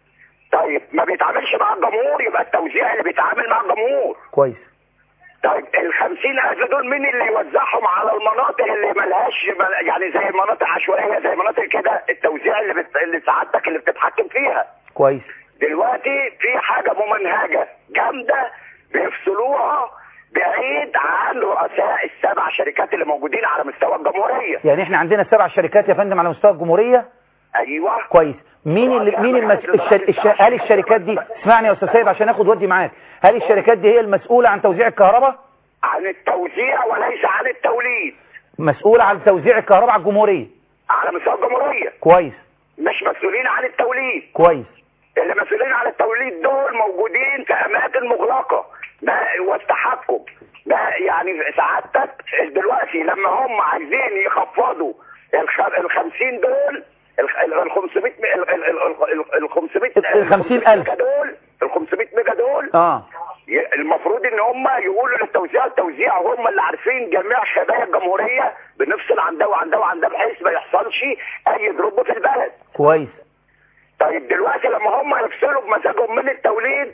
طيب ما بيتعاملش مع الجمهور يبقى التوزيع اللي بيتعامل مع الجمهور كويس طيب ال 50000 دول مين اللي يوزعهم على المناطق اللي ملهاش مل- يعني زي المناطق عشوائيه زي مناطق كده التوزيع اللي بت... اللي سعادتك اللي بتتحكم فيها كويس دلوقتي في حاجه ممنهجه جامده بيفصلوها بعيد عن رؤساء السبع شركات اللي موجودين على مستوى الجمهوريه يعني احنا عندنا سبع شركات يا فندم على مستوى الجمهوريه ايوه كويس مين اللي مين المس... الشر... الشر... هل الشركات دي اسمعني يا استاذ سيد عشان اخد ودي معاك هل الشركات دي هي المسؤوله عن توزيع الكهرباء عن التوزيع وليس عن التوليد مسؤوله عن توزيع الكهرباء على الجمهوريه على مستوى الجمهوريه كويس مش مسؤولين عن التوليد كويس اللي مسؤولين عن التوليد دول موجودين في اماكن مغلقه ده والتحكم ده يعني سعادتك دلوقتي لما هم عايزين يخفضوا ال 50 دول ال 500 ال 500 ال 50,000 دول ال 500 ميجا دول اه ي- المفروض ان هم يقولوا للتوزيع التوزيع هم اللي عارفين جميع خبايا الجمهوريه بنفصل عن ده وعن ده وعن ده بحيث ما يحصلش اي دروب في البلد كويس طيب دلوقتي لما هم يفصلوا بمزاجهم من التوليد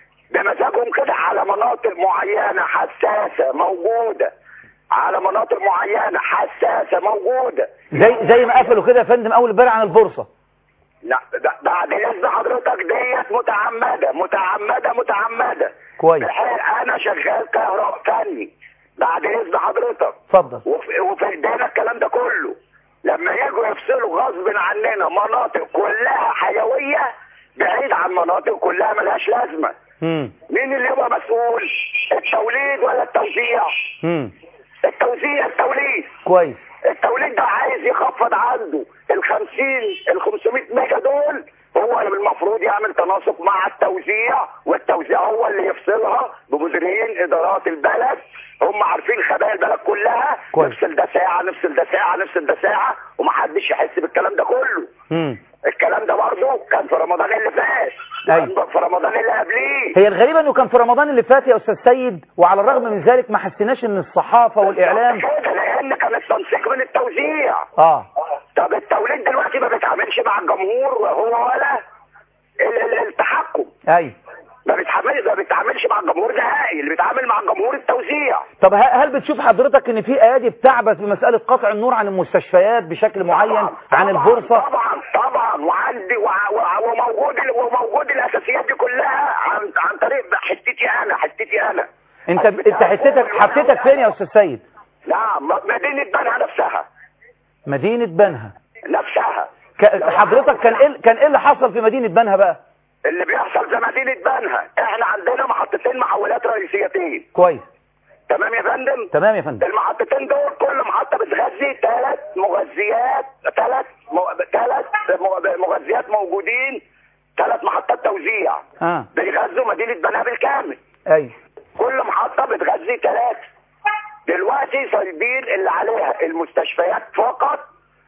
بمزاجهم كده على مناطق معينة حساسة موجودة على مناطق معينة حساسة موجودة زي زي ما قفلوا كده يا فندم اول امبارح عن البورصه لا ب- بعد اذن حضرتك ديت متعمدة متعمدة متعمدة كويس بحيث انا شغال كهرباء فني بعد اذن حضرتك اتفضل وفي, وفي ايدينا الكلام ده كله لما يجوا يفصلوا غصب عننا مناطق كلها حيوية بعيد عن مناطق كلها ملهاش لازمة امم مين اللي يبقى مسؤول التوليد ولا التوزيع امم التوزيع التوليد كويس التوليد ده عايز يخفض عنده ال 50 ال 500 ميجا دول هو اللي المفروض يعمل تناسق مع التوزيع والتوزيع هو اللي يفصلها بمديرين ادارات البلد هم عارفين خبايا البلد كلها كويس. نفصل ده ساعه نفصل ده ساعه نفصل ده ساعه ومحدش يحس بالكلام ده كله امم الكلام ده برضه كان في رمضان اللي فات أيوة. كان في رمضان اللي قبليه هي الغريبة انه كان في رمضان اللي فات يا استاذ سيد وعلى الرغم من ذلك ما حسيناش ان الصحافة والاعلام كده لان كان التنسيق من التوزيع اه طب التوليد دلوقتي ما بيتعاملش مع الجمهور وهو ولا ال- ال- التحكم ايوه ما بيتعاملش ما بيتعاملش مع الجمهور نهائي اللي بيتعامل مع الجمهور التوزيع طب ه- هل بتشوف حضرتك ان في ايادي بتعبث بمسألة قطع النور عن المستشفيات بشكل معين طبعاً، عن طبعاً، البورصة طبعا طبعا وعندي وع- وع- وموجود ال- وموجود الاساسيات دي كلها عن عن طريق حتتي انا حتتي انا انت انت حسيتك حسيتك فين يا استاذ سيد نعم مدينه بنها نفسها مدينة بنها نفسها ك- حضرتك كان ايه كان ايه اللي حصل في مدينة بنها بقى اللي بيحصل في مدينه بنها احنا عندنا محطتين محولات رئيسيتين كويس تمام يا فندم تمام يا فندم المحطتين دول كل محطة بتغذي ثلاث مغذيات ثلاث ثلاث مغذيات موجودين ثلاث محطات توزيع اه بيغذوا مدينة بنها بالكامل ايوه كل محطة بتغذي ثلاث دلوقتي سايبين اللي عليها المستشفيات فقط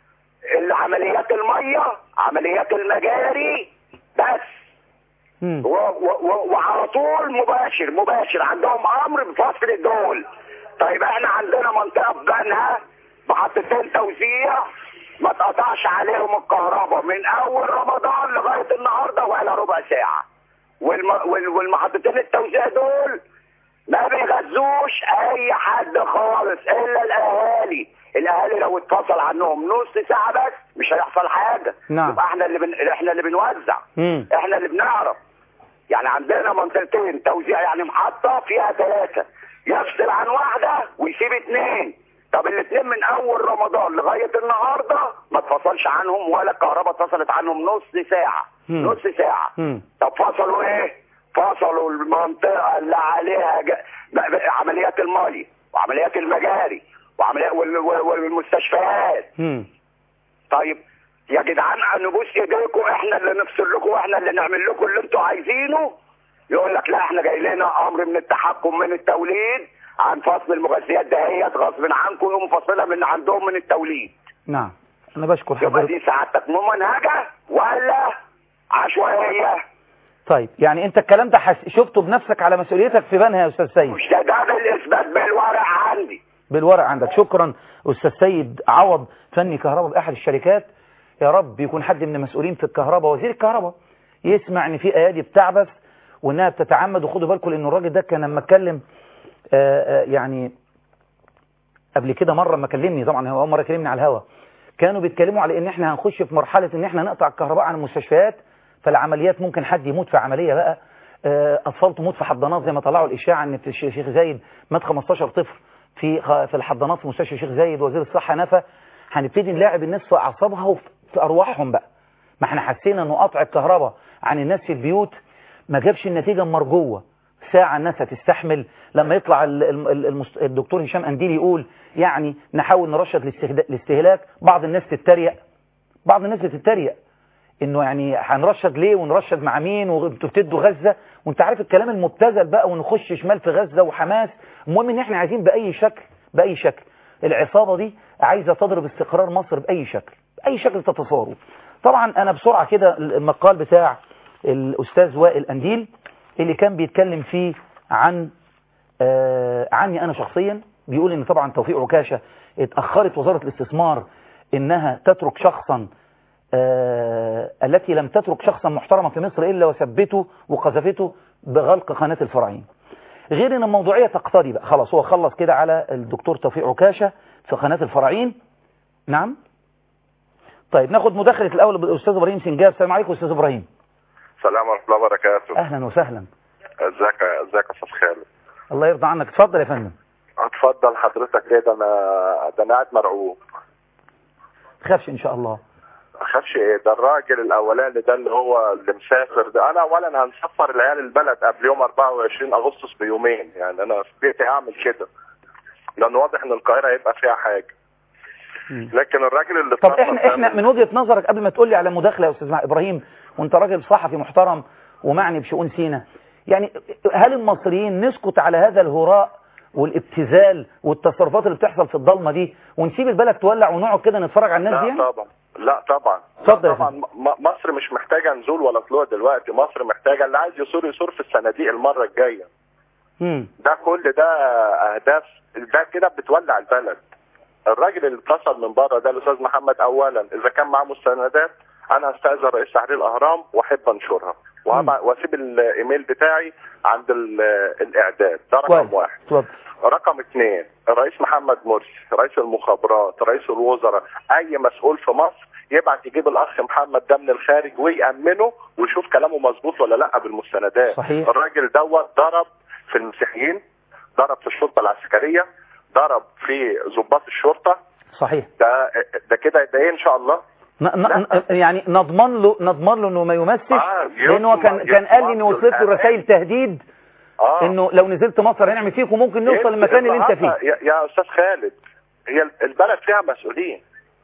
العمليات المية عمليات المجاري بس مم. و و و وعلى طول مباشر مباشر عندهم امر بفصل الدول طيب احنا عندنا منطقه في بنها محطتين توزيع ما اتقطعش عليهم الكهرباء من اول رمضان لغايه النهارده ولا ربع ساعه والم... وال... والمحطتين التوزيع دول ما بيغذوش اي حد خالص الا الاهالي الاهالي لو اتفصل عنهم نص ساعه بس مش هيحصل حاجه نعم. يبقى احنا اللي بن... احنا اللي بنوزع مم. احنا اللي بنعرف يعني عندنا منطقتين توزيع يعني محطه فيها ثلاثه يفصل عن واحده ويسيب اثنين طب الاثنين من اول رمضان لغايه النهارده ما اتفصلش عنهم ولا الكهرباء اتفصلت عنهم نص ساعه مم. نص ساعه مم. طب فصلوا ايه؟ فصلوا المنطقه اللي عليها ج... ب- ب- عمليات المي وعمليات المجاري وعمليات وال... وال- والمستشفيات مم. طيب يا جدعان نبوس ايديكم احنا اللي نفصل لكم واحنا اللي نعمل لكم اللي انتوا عايزينه يقول لك لا احنا جاي لنا امر من التحكم من التوليد عن فصل المغذيات دهيت غصب عنكم ومفصلها من عندهم من التوليد نعم أنا بشكر يبقى حضرتك دي سعادتك ممنهجه ولا عشوائيه طيب يعني أنت الكلام ده حس... شفته بنفسك على مسؤوليتك في بنها يا أستاذ سيد مش ده ده بالاثبات بالورق عندي بالورق عندك شكرا أستاذ سيد عوض فني كهرباء بأحد الشركات يا رب يكون حد من المسؤولين في الكهرباء وزير الكهرباء يسمع ان في ايادي بتعبث وانها بتتعمد وخدوا بالكم لان الراجل ده كان لما اتكلم آه، آه، يعني قبل كده مره ما كلمني طبعا هو اول مره كلمني على الهوا كانوا بيتكلموا على ان احنا هنخش في مرحله ان احنا نقطع الكهرباء عن المستشفيات فالعمليات ممكن حد يموت في عمليه بقى آه، اطفال تموت في حضانات زي ما طلعوا الاشاعه ان في الش- الشيخ زايد مات 15 طفل في خ- في الحضانات في مستشفى الشيخ زايد وزير الصحه نفى هنبتدي نلاعب الناس في اعصابها وفي ارواحهم بقى ما احنا حسينا انه قطع الكهرباء عن الناس في البيوت ما جابش النتيجه المرجوه ساعة الناس هتستحمل لما يطلع ال- ال- المست- الدكتور هشام أنديل يقول يعني نحاول نرشد الاستهدا- الاستهلاك بعض الناس تتريق بعض الناس بتتريق انه يعني هنرشد ليه ونرشد مع مين وانتوا بتدوا غزة وانت عارف الكلام المبتذل بقى ونخش شمال في غزة وحماس المهم ان احنا عايزين بأي شكل بأي شكل العصابة دي عايزة تضرب استقرار مصر بأي شكل بأي شكل تتصوره طبعا انا بسرعة كده المقال بتاع الاستاذ وائل انديل اللي كان بيتكلم فيه عن آه عني انا شخصيا بيقول ان طبعا توفيق عكاشة اتأخرت وزارة الاستثمار انها تترك شخصا آه التي لم تترك شخصا محترما في مصر الا وثبته وقذفته بغلق قناة الفراعين غير ان الموضوعية تقتضي بقى خلاص هو خلص كده على الدكتور توفيق عكاشة في قناة الفراعين نعم طيب ناخد مداخلة الاول بالاستاذ ابراهيم سنجاب السلام عليكم استاذ ابراهيم السلام ورحمة الله وبركاته اهلا وسهلا ازيك ازيك يا استاذ خالد الله يرضى عنك اتفضل يا فندم اتفضل حضرتك ايه ده انا ده انا قاعد مرعوب تخافش ان شاء الله اخافش ايه ده الراجل الاولاني ده اللي هو اللي مسافر ده انا اولا هنسفر العيال البلد قبل يوم 24 اغسطس بيومين يعني انا في بيتي هعمل كده لان واضح ان القاهره هيبقى فيها حاجه لكن الراجل اللي طب اتنطط احنا ده احنا من وجهة نظرك قبل ما تقول لي على مداخلة يا استاذ ابراهيم وانت راجل صحفي محترم ومعني بشؤون سينا يعني هل المصريين نسكت على هذا الهراء والابتذال والتصرفات اللي بتحصل في الضلمة دي ونسيب البلد تولع ونقعد كده نتفرج على الناس دي لا يعني؟ طبعا لا طبعا اتفضل يا طبعا م- مصر مش محتاجه نزول ولا طلوع دلوقتي مصر محتاجه اللي عايز يصور يصور في الصناديق المره الجايه مم. ده كل ده اهداف ده كده بتولع البلد الراجل اللي اتصل من بره ده الاستاذ محمد اولا اذا كان معاه مستندات انا هستاذن رئيس تحرير الاهرام واحب انشرها وهبع- واسيب الايميل بتاعي عند ال- الاعداد ده رقم كويس واحد اتفضل رقم اثنين الرئيس محمد مرسي رئيس المخابرات رئيس الوزراء اي مسؤول في مصر يبعت يجيب الاخ محمد ده من الخارج ويامنه ويشوف كلامه مظبوط ولا لا بالمستندات صحيح. الراجل دوت ضرب في المسيحيين ضرب في الشرطه العسكريه ضرب في ضباط الشرطه صحيح ده ده كده ده ايه ان شاء الله ن ن يعني نضمن له نضمن له انه ما يمسش آه، لان هو كان يضمن- كان قال لي ان يضمن وصلت له له رسائل تهديد اه انه لو نزلت مصر هنعمل فيك وممكن نوصل إيه للمكان اللي انت النهاردة فيه يا, يا استاذ خالد هي البلد فيها مسؤولين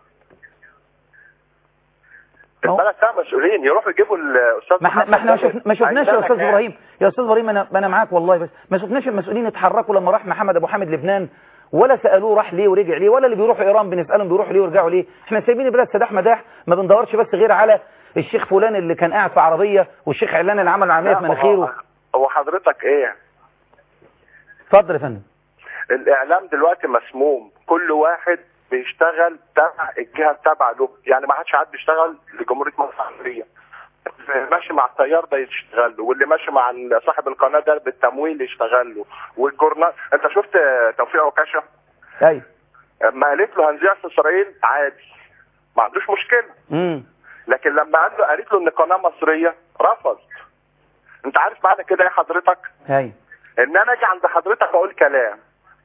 ما هو- البلد فيها مسؤولين يروحوا يجيبوا الاستاذ ما احنا ما احنا ما محمد شف- ما شفناش يا هيدانا استاذ كام؟ ابراهيم يا استاذ ابراهيم انا انا معاك والله بس ما شفناش المسؤولين اتحركوا لما راح محمد ابو حامد لبنان ولا سالوه راح ليه ورجع ليه ولا اللي بيروحوا ايران بنسالهم بيروحوا ليه ويرجعوا ليه احنا سايبين البلد سداح مداح ما بندورش بس غير على الشيخ فلان اللي كان قاعد في عربيه والشيخ علان اللي عمل عمليه لا، في ما هو- مناخيره هو حضرتك ايه اتفضل يا فندم الاعلام دلوقتي مسموم كل واحد بيشتغل تبع الجهه التابعه له يعني ما حدش عاد بيشتغل لجمهوريه مصر العربيه اللي ماشي مع التيار ده يشتغل له واللي ماشي مع ال- صاحب القناه ده بالتمويل يشتغل له والجورنال انت شفت توفيق عكاشه ايوه ما قالت له هنذيع في اسرائيل عادي ما عندوش مشكله امم لكن لما قال له قالت له ان قناه مصريه رفض انت عارف معنى كده ايه حضرتك ايوه ان انا اجي عند حضرتك اقول كلام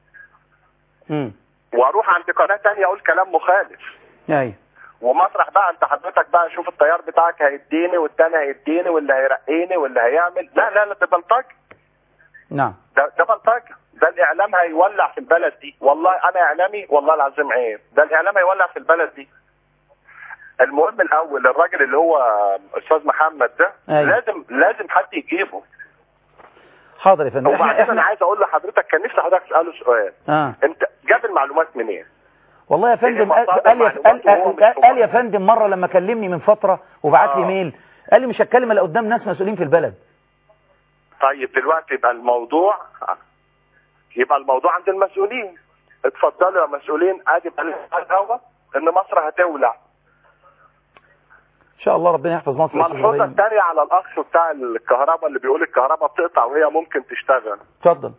امم واروح عند قناه تانية اقول كلام مخالف ايوه ومسرح بقى انت حضرتك بقى شوف التيار بتاعك هيديني والتاني هيديني واللي هيرقيني واللي هيعمل لا لا لا ده بلطجه نعم ده ده بلطجه ده الاعلام هيولع في البلد دي والله انا اعلامي والله العظيم عيب ده الاعلام هيولع في البلد دي المهم الاول الراجل اللي هو استاذ محمد ده أيوة. لازم لازم حد يجيبه حاضر يا فندم احنا وبعدين انا احنا عايز اقول لحضرتك كان نفسي حضرتك تساله سؤال اه انت جاب المعلومات منين؟ والله يا فندم إيه قال مصادر قال, يا- معلومات قال, وهو مش قال, قال يا هو. فندم مره لما كلمني من فتره وبعت لي آه. ميل قال لي مش هتكلم الا قدام ناس مسؤولين في البلد طيب دلوقتي يبقى الموضوع يبقى الموضوع عند المسؤولين اتفضلوا يا مسؤولين ادي بقى الهوا ان مصر هتولع ان شاء الله ربنا يحفظ مصر يا أستاذ ملحوظه إبراهيم. الثانيه على الاخ بتاع الكهرباء اللي بيقول الكهرباء بتقطع وهي ممكن تشتغل اتفضل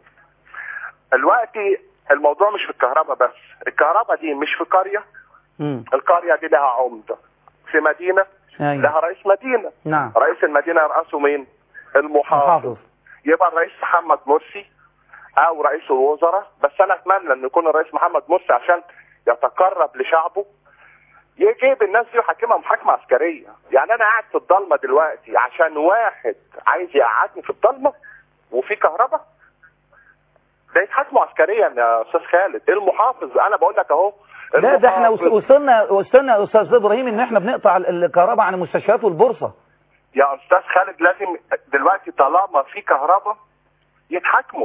دلوقتي الموضوع مش في الكهرباء بس الكهرباء دي مش في قريه امم القريه دي لها عمده في مدينه ايوه لها رئيس مدينه نعم رئيس المدينه يرأسه مين المحافظ محافظ يبقى الرئيس محمد مرسي او رئيس الوزراء بس انا اتمنى ان يكون الرئيس محمد مرسي عشان يتقرب لشعبه يجيب الناس دي ويحاكمها محاكمه عسكريه يعني انا قاعد في الضلمه دلوقتي عشان واحد عايز يقعدني في الضلمه وفي كهرباء ده يتحاكموا عسكريا يا استاذ خالد المحافظ انا بقول لك اهو لا ده احنا المحافظ- وصلنا وصلنا يا استاذ ابراهيم ان احنا بنقطع ال- الكهرباء عن المستشفيات والبورصه يا استاذ خالد لازم دلوقتي طالما في كهرباء يتحاكموا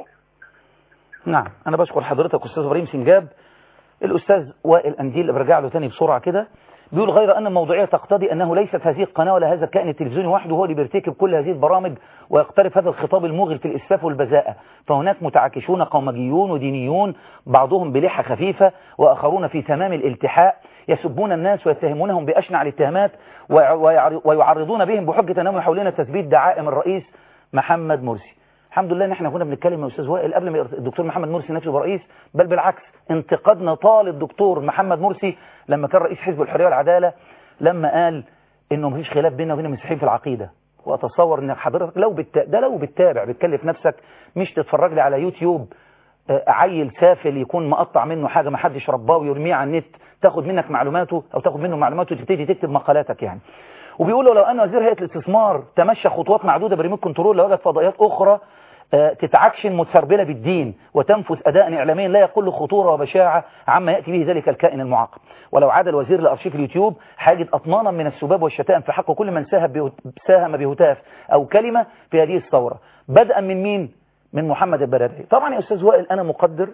نعم انا بشكر حضرتك استاذ ابراهيم سنجاب الاستاذ وائل انديل اللي برجع له تاني بسرعه كده بيقول غير ان الموضوعيه تقتضي انه ليست هذه القناه ولا هذا الكائن التلفزيوني وحده هو اللي بيرتكب كل هذه البرامج ويقترف هذا الخطاب المغري في الاسفاف والبذاءه فهناك متعاكشون قومجيون ودينيون بعضهم بلحى خفيفه واخرون في تمام الالتحاء يسبون الناس ويتهمونهم باشنع الاتهامات ويع- ويعر- ويعرضون بهم بحجه انهم يحاولون تثبيت دعائم الرئيس محمد مرسي الحمد لله ان احنا كنا بنتكلم يا استاذ وائل قبل ما يرت- الدكتور محمد مرسي نفسه يبقى رئيس بل بالعكس انتقادنا طال الدكتور محمد مرسي لما كان رئيس حزب الحريه والعداله لما قال انه مفيش خلاف بيننا وبين المسيحيين في العقيده واتصور ان حضرتك لو بت... ده لو بتتابع بتكلف نفسك مش تتفرج لي على يوتيوب آه، عيل سافل يكون مقطع منه حاجه ما حدش رباه ويرميه على النت تاخد منك معلوماته او تاخد منه معلوماته وتبتدي تكتب مقالاتك يعني وبيقولوا لو ان وزير هيئه الاستثمار تمشى خطوات معدوده بريموت كنترول لوجد فضائيات اخرى آه، تتعكشن متسربله بالدين وتنفذ اداء اعلاميا لا يقل خطوره وبشاعه عما ياتي به ذلك الكائن المعاقب ولو عاد الوزير لارشيف اليوتيوب هيجد اطنانا من السباب والشتائم في حق كل من ساهم به- ساهم بهتاف او كلمه في هذه الثوره بدءا من مين من محمد البرادعي طبعا يا استاذ وائل انا مقدر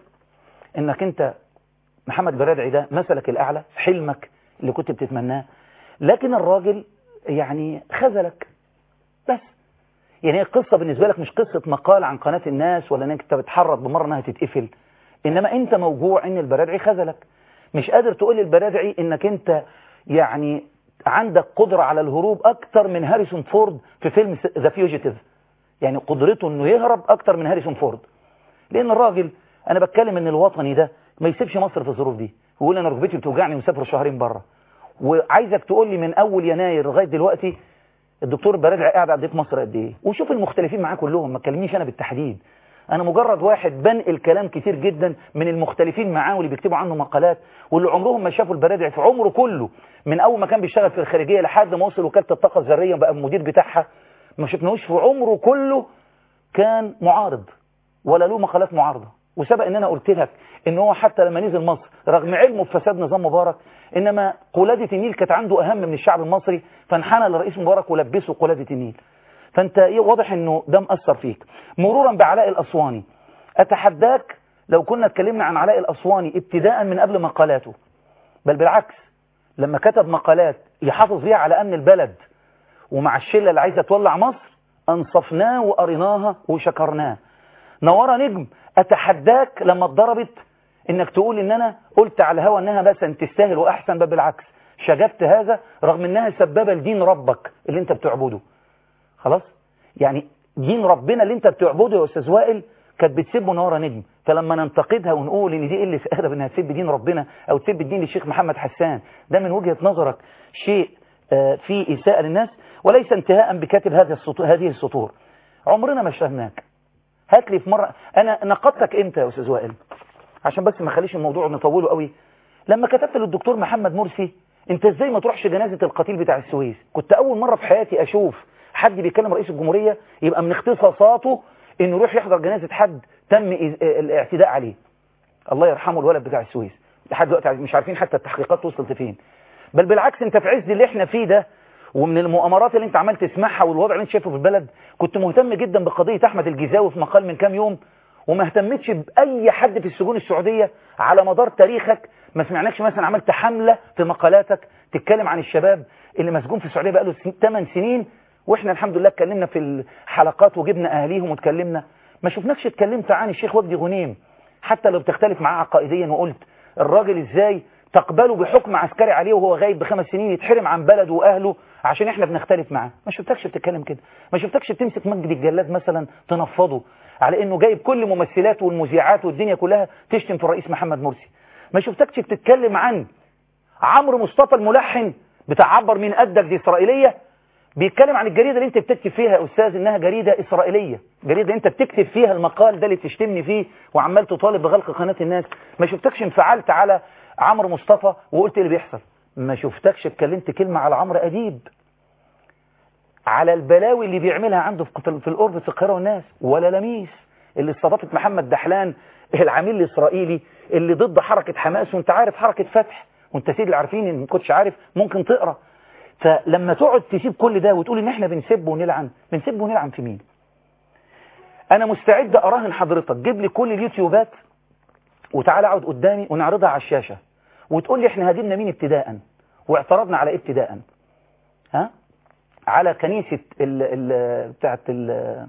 انك انت محمد البرادعي ده مثلك الاعلى حلمك اللي كنت بتتمناه لكن الراجل يعني خذلك بس يعني هي القصة بالنسبة لك مش قصة مقال عن قناة الناس ولا انك انت بتحرض بمرة انها تتقفل انما انت موجوع ان البرادعي خذلك مش قادر تقول للبرادعي انك انت يعني عندك قدرة على الهروب اكتر من هاريسون فورد في فيلم ذا فيوجيتيف يعني قدرته انه يهرب اكتر من هاريسون فورد لان الراجل انا بتكلم ان الوطني ده ما يسيبش مصر في الظروف دي ويقول انا ركبتي بتوجعني ومسافر شهرين بره وعايزك تقول لي من اول يناير لغايه دلوقتي الدكتور البرادعي قاعد قد ايه في مصر قد ايه وشوف المختلفين معاه كلهم ما تكلمنيش انا بالتحديد انا مجرد واحد بنقل كلام كتير جدا من المختلفين معاه واللي بيكتبوا عنه مقالات واللي عمرهم ما شافوا البرادعي في عمره كله من اول ما كان بيشتغل في الخارجيه لحد ما وصل وكاله الطاقه الذريه وبقى المدير بتاعها ما شفناهوش في عمره كله كان معارض ولا له مقالات معارضه وسبق ان انا قلت لك ان هو حتى لما نزل مصر رغم علمه بفساد نظام مبارك انما قلاده النيل كانت عنده اهم من الشعب المصري فانحنى لرئيس مبارك ولبسه قلاده النيل فانت إيه واضح انه ده مأثر فيك مرورا بعلاء الاسواني اتحداك لو كنا اتكلمنا عن علاء الاسواني ابتداء من قبل مقالاته بل بالعكس لما كتب مقالات يحافظ بيها على امن البلد ومع الشله اللي عايزه تولع مصر انصفناه وقريناها وشكرناه نوره نجم اتحداك لما اتضربت انك تقول ان انا قلت على الهوا انها مثلا تستاهل واحسن بل بالعكس شجبت هذا رغم انها سبابة لدين ربك اللي انت بتعبده خلاص يعني دين ربنا اللي انت بتعبده يا استاذ وائل كانت بتسب نورة نجم فلما ننتقدها ونقول ان دي اللي في ادب انها تسب دين ربنا او تسب الدين للشيخ محمد حسان ده من وجهة نظرك شيء آه، فيه اساءة للناس وليس انتهاء بكاتب هذه السطور هذه السطور عمرنا ما شفناك هات لي في مرة انا نقدتك امتى يا استاذ وائل عشان بس ما خليش الموضوع نطوله قوي لما كتبت للدكتور محمد مرسي انت ازاي ما تروحش جنازة القتيل بتاع السويس كنت اول مرة في حياتي اشوف حد بيكلم رئيس الجمهورية يبقى من اختصاصاته انه يروح يحضر جنازة حد تم إز- الاعتداء عليه الله يرحمه الولد بتاع السويس لحد دلوقتي مش عارفين حتى التحقيقات وصلت فين بل بالعكس انت في عز اللي احنا فيه ده ومن المؤامرات اللي انت عمال تسمعها والوضع اللي انت شايفه في البلد كنت مهتم جدا بقضية احمد الجزاوي في مقال من كام يوم وما اهتمتش باي حد في السجون السعودية على مدار تاريخك ما سمعناكش مثلا عملت حملة في مقالاتك تتكلم عن الشباب اللي مسجون في السعودية بقاله 8 سنين واحنا الحمد لله اتكلمنا في الحلقات وجبنا اهاليهم واتكلمنا ما شفناكش اتكلمت عن الشيخ وجدي غنيم حتى لو بتختلف معاه عقائديا وقلت الراجل ازاي تقبله بحكم عسكري عليه وهو غايب بخمس سنين يتحرم عن بلده واهله عشان احنا بنختلف معاه ما شفتكش بتتكلم كده ما شفتكش بتمسك مجد الجلاد مثلا تنفضه على انه جايب كل ممثلات والمذيعات والدنيا كلها تشتم في الرئيس محمد مرسي ما شفتكش بتتكلم عن عمرو مصطفى الملحن بتاع عبر من قدك دي اسرائيليه بيتكلم عن الجريدة اللي انت بتكتب فيها يا استاذ انها جريدة اسرائيلية جريدة انت بتكتب فيها المقال ده اللي تشتمني فيه وعمال تطالب بغلق قناة الناس ما شفتكش انفعلت على عمرو مصطفى وقلت اللي بيحصل ما شفتكش اتكلمت كلمة على عمرو اديب على البلاوي اللي بيعملها عنده في في القرب في القاهرة والناس ولا لميس اللي استضافت محمد دحلان العميل الاسرائيلي اللي ضد حركة حماس وانت عارف حركة فتح وانت سيد العارفين ان ما كنتش عارف ممكن تقرأ فلما تقعد تسيب كل ده وتقول ان احنا بنسب ونلعن بنسب ونلعن في مين انا مستعد اراهن حضرتك جيب لي كل اليوتيوبات وتعالى اقعد قدامي ونعرضها على الشاشة وتقول لي احنا هاجمنا مين ابتداء واعترضنا على ايه ابتداء ها على كنيسة ال ال بتاعت ال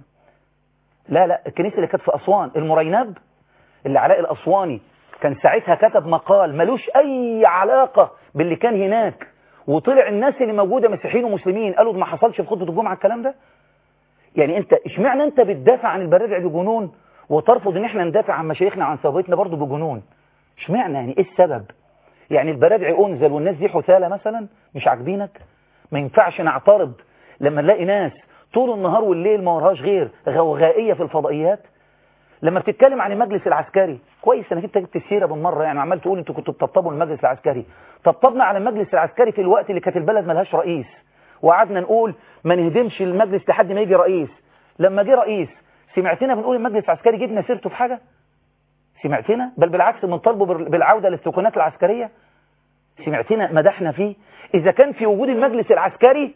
لا لا الكنيسة اللي كانت في أسوان المريناب اللي علاء الأسواني كان ساعتها كتب مقال ملوش أي علاقة باللي كان هناك وطلع الناس اللي موجودة مسيحيين ومسلمين قالوا ده ما حصلش في خطبة الجمعة الكلام ده يعني انت اشمعنى انت بتدافع عن البرادع بجنون وترفض ان احنا ندافع عن مشايخنا عن ثوابتنا برضه بجنون اشمعنى يعني ايه السبب يعني البرادع انزل والناس دي حثالة مثلا مش عاجبينك ما ينفعش نعترض لما نلاقي ناس طول النهار والليل ما وراهاش غير غوغائية في الفضائيات لما بتتكلم عن المجلس العسكري كويس انك انت جبت السيره بالمره يعني عمال تقول انتوا كنتوا بتطبطبوا المجلس العسكري طبطبنا على المجلس العسكري في الوقت اللي كانت البلد ملهاش رئيس وقعدنا نقول ما نهدمش المجلس لحد ما يجي رئيس لما جه رئيس سمعتنا بنقول المجلس العسكري جبنا سيرته في حاجه سمعتنا بل بالعكس بنطالبه بالعوده للسكونات العسكريه سمعتنا مدحنا فيه اذا كان في وجود المجلس العسكري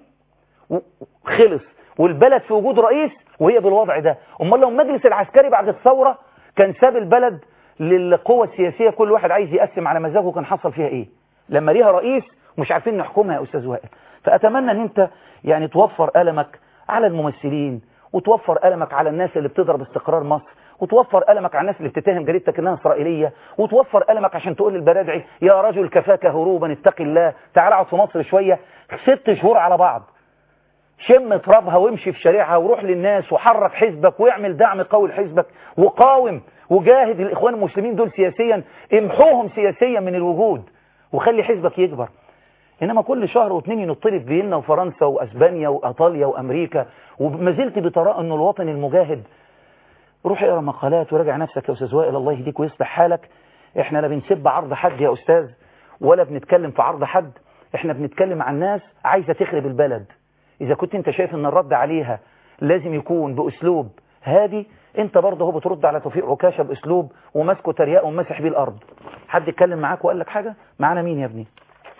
خلص والبلد في وجود رئيس وهي بالوضع ده امال لو المجلس العسكري بعد الثورة كان ساب البلد للقوة السياسية كل واحد عايز يقسم على مزاجه كان حصل فيها ايه لما ليها رئيس ومش عارفين نحكمها يا استاذ وائل فاتمنى ان انت يعني توفر ألمك على الممثلين وتوفر ألمك على الناس اللي بتضرب استقرار مصر وتوفر ألمك على الناس اللي بتتهم جريدتك انها اسرائيليه وتوفر ألمك عشان تقول للبرادعي يا رجل كفاك هروبا اتق الله تعال اقعد في مصر شوية ست شهور على بعض شم ترابها وامشي في شارعها وروح للناس وحرك حزبك واعمل دعم قوي لحزبك وقاوم وجاهد الاخوان المسلمين دول سياسيا امحوهم سياسيا من الوجود وخلي حزبك يكبر انما كل شهر واثنين ينطلب فيينا وفرنسا واسبانيا وايطاليا وامريكا وما زلت بترى انه الوطن المجاهد روح اقرا مقالات وراجع نفسك يا استاذ وائل الله يهديك ويصلح حالك احنا لا بنسب عرض حد يا استاذ ولا بنتكلم في عرض حد احنا بنتكلم عن ناس عايزه تخرب البلد إذا كنت أنت شايف أن الرد عليها لازم يكون بأسلوب هادي أنت برضه هو بترد على توفيق عكاشة بأسلوب وماسكه ترياق ومسح بيه الأرض حد اتكلم معاك وقال لك حاجة معانا مين يا ابني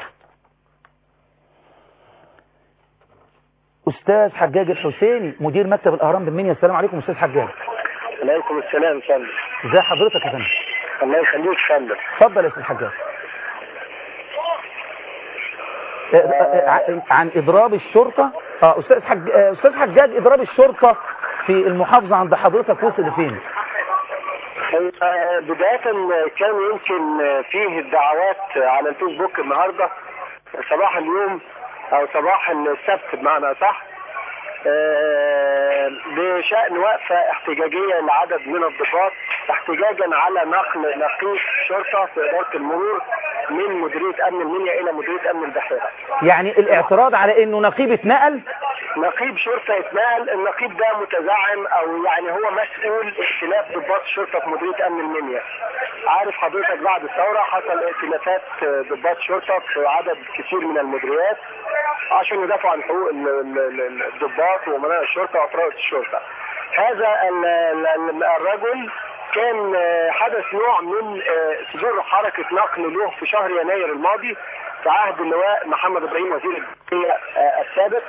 أستاذ حجاج الحسيني مدير مكتب الأهرام بالمنيا السلام عليكم أستاذ حجاج عليكم السلام فندم ازي حضرتك يا فندم الله يخليك فندم اتفضل يا أستاذ حجاج عن إضراب الشرطة اه أستاذ, حج... أستاذ حجاج إضراب الشرطة في المحافظة عند حضرتك وصل لفين آه، بداية كان يمكن فيه الدعوات على الفيسبوك النهاردة صباح اليوم أو صباح السبت بمعنى صح بشأن وقفة احتجاجية لعدد من الضباط احتجاجا على نقل نقيب شرطة في إدارة المرور من مديرية أمن المنيا إلى مديرية أمن البحيرة يعني الاعتراض على انه نقيب اتنقل نقيب شرطة اتنقل النقيب ده متزعم او يعني هو مسؤول ائتلاف ضباط الشرطة في مديرية امن المنيا عارف حضرتك بعد الثورة حصل ائتلافات ضباط شرطة في عدد كثير من المديريات عشان يدافعوا عن حقوق ال- ال- ال- الضباط وامناء الشرطة وافراد الشرطة هذا ال- ال- ال- الرجل كان آه، حدث نوع من آه، صدور حركة نقل له في شهر يناير الماضي في عهد اللواء محمد ابراهيم وزير الداخلية آه، السابق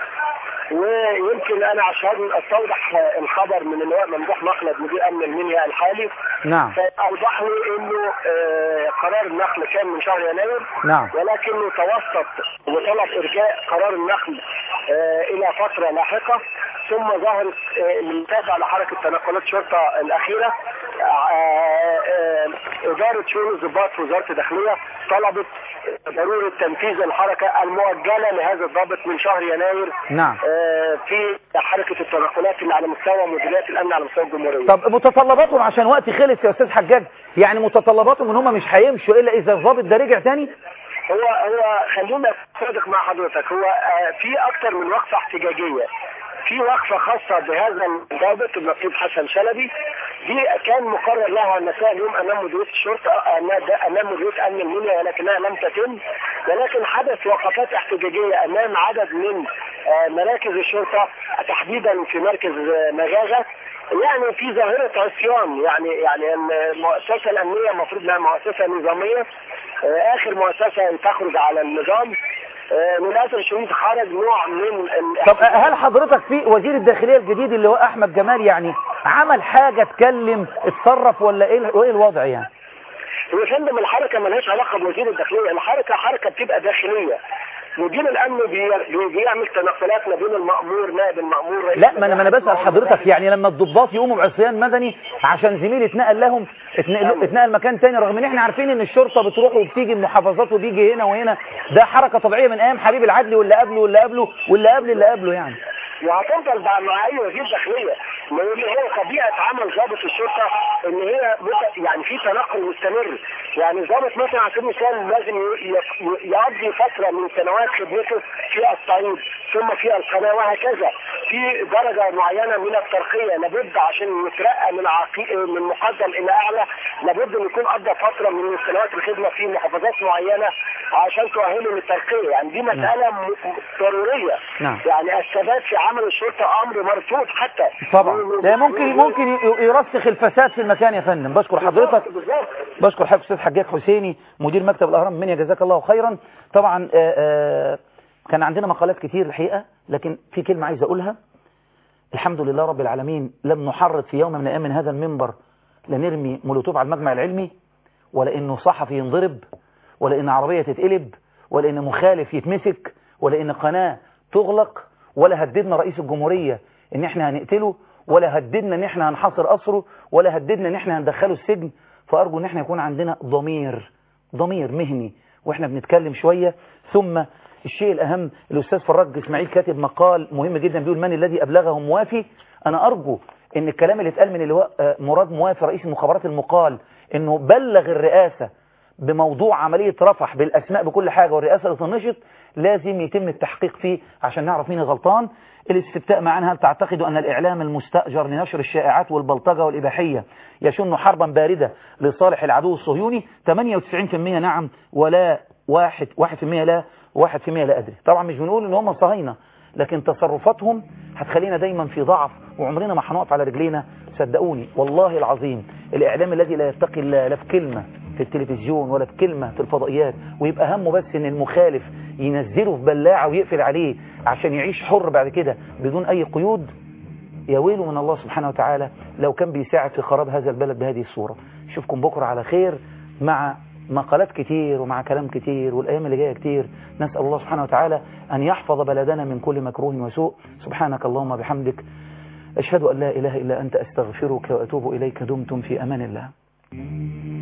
ويمكن انا عشان استوضح آه، الخبر من اللواء ممدوح مخلد مدير امن المنيا الحالي نعم اوضح لي انه آه، قرار النقل كان من شهر يناير نعم ولكنه توسط وطلب ارجاء قرار النقل آه، الى فتره لاحقه ثم ظهرت آه، المتابعه لحركه تنقلات الشرطه الاخيره آه، آه، اداره شؤون الضباط في وزاره الداخليه طلبت ضروره تنفيذ الحركه المؤجله لهذا الضابط من شهر يناير نعم آه، في حركه التنقلات اللي على مستوى مديريات الامن على مستوى الجمهوريه طب متطلباتهم عشان وقت خلص يا استاذ حجاج يعني متطلباتهم ان هم مش هيمشوا الا اذا الضابط ده رجع تاني هو هو خلينا صادق مع حضرتك هو آه، في اكتر من وقفه احتجاجيه في وقفه خاصه بهذا الضابط النقيب حسن شلبي دي كان مقرر لها مساء اليوم امام مديريه الشرطه آه، أمام- امام مديريه امن المنيا ولكنها لم تتم ولكن حدث وقفات احتجاجيه امام عدد من آه، مراكز الشرطه تحديدا في مركز آه، مغاغه يعني في ظاهرة عصيان يعني يعني المؤسسة الأمنية المفروض انها مؤسسة نظامية آه، آخر مؤسسة تخرج على النظام آه، للأسف الشديد خرج نوع من ال- طب هل حضرتك في وزير الداخلية الجديد اللي هو احمد جمال يعني عمل حاجة اتكلم اتصرف ولا ايه ال- ايه الوضع يعني يا فندم الحركة ملهاش علاقة بوزير الداخلية الحركة حركة بتبقى داخلية مدير الأمن بي- بي- بيعمل تنقلات ما بين المأمور نائب المأمور رئيس لا ما انا ما انا المباحث، بسأل مأمور حضرتك يعني لما الضباط يقوموا بعصيان مدني عشان زميل اتنقل لهم اتنقل, اتنقل مكان تاني رغم ان احنا عارفين ان الشرطة بتروح وبتيجي المحافظات وبيجي هنا وهنا ده حركة طبيعية من ايام حبيب العدلي واللي قبله واللي قبله واللي قبل اللي قبله يعني وهتفضل مع مع اي وزير داخليه لان هو طبيعه عمل ضابط الشرطه ان هي مت- يعني في تنقل مستمر يعني ضابط مثلا على سبيل المثال لازم ي- ي- يقضي فتره من سنوات خدمته في الصعيد ثم في القناه وهكذا في درجه معينه من الترقيه لابد عشان يترقى من عقي... من مقدم الى اعلى لابد ان يكون قضى فتره من سنوات الخدمه في محافظات معينه عشان تؤهله للترقيه يعني دي مساله م- ضروريه نعم. يعني الثبات في عمل الشرطة أمر مرفوض حتى طبعا ده ممكن ممكن ي- يرسخ الفساد في المكان يا فندم بشكر حضرتك بالظبط بشكر حضرتك استاذ حجاج حسيني مدير مكتب الاهرام منيا جزاك الله خيرا طبعا آه، آه، كان عندنا مقالات كتير الحقيقه لكن في كلمه عايز اقولها الحمد لله رب العالمين لم نحرض في يوم من الايام من هذا المنبر لنرمي مولوتوف على المجمع العلمي ولا انه صحفي ينضرب ولا ان عربيه تتقلب ولا ان مخالف يتمسك ولا ان قناه تغلق ولا هددنا رئيس الجمهوريه ان احنا هنقتله ولا هددنا ان احنا هنحاصر قصره ولا هددنا ان احنا هندخله السجن فارجو ان احنا يكون عندنا ضمير ضمير مهني واحنا بنتكلم شويه ثم الشيء الاهم الاستاذ فراج اسماعيل كاتب مقال مهم جدا بيقول من الذي ابلغهم موافي انا ارجو ان الكلام اللي اتقال من اللواء آه، مراد موافي رئيس المخابرات المقال انه بلغ الرئاسه بموضوع عملية رفح بالأسماء بكل حاجة والرئاسة اللي طنشت لازم يتم التحقيق فيه عشان نعرف مين الغلطان الاستفتاء معنا هل تعتقد أن الإعلام المستأجر لنشر الشائعات والبلطجة والإباحية يشن حربا باردة لصالح العدو الصهيوني 98% نعم ولا واحد واحد في المية لا واحد في المية لا أدري طبعا مش بنقول إن هم صهاينة لكن تصرفاتهم هتخلينا دايما في ضعف وعمرنا ما هنقف على رجلينا صدقوني والله العظيم الإعلام الذي لا يتقي الله لا في كلمة في التلفزيون ولا في كلمة في الفضائيات ويبقى همه بس ان المخالف ينزله في بلاعة ويقفل عليه عشان يعيش حر بعد كده بدون اي قيود يا ويله من الله سبحانه وتعالى لو كان بيساعد في خراب هذا البلد بهذه الصورة اشوفكم بكرة على خير مع مقالات كتير ومع كلام كتير والأيام اللي جاية كتير نسأل الله سبحانه وتعالى أن يحفظ بلدنا من كل مكروه وسوء سبحانك اللهم بحمدك أشهد أن لا إله إلا أنت أستغفرك وأتوب إليك دمتم في أمان الله Thank you.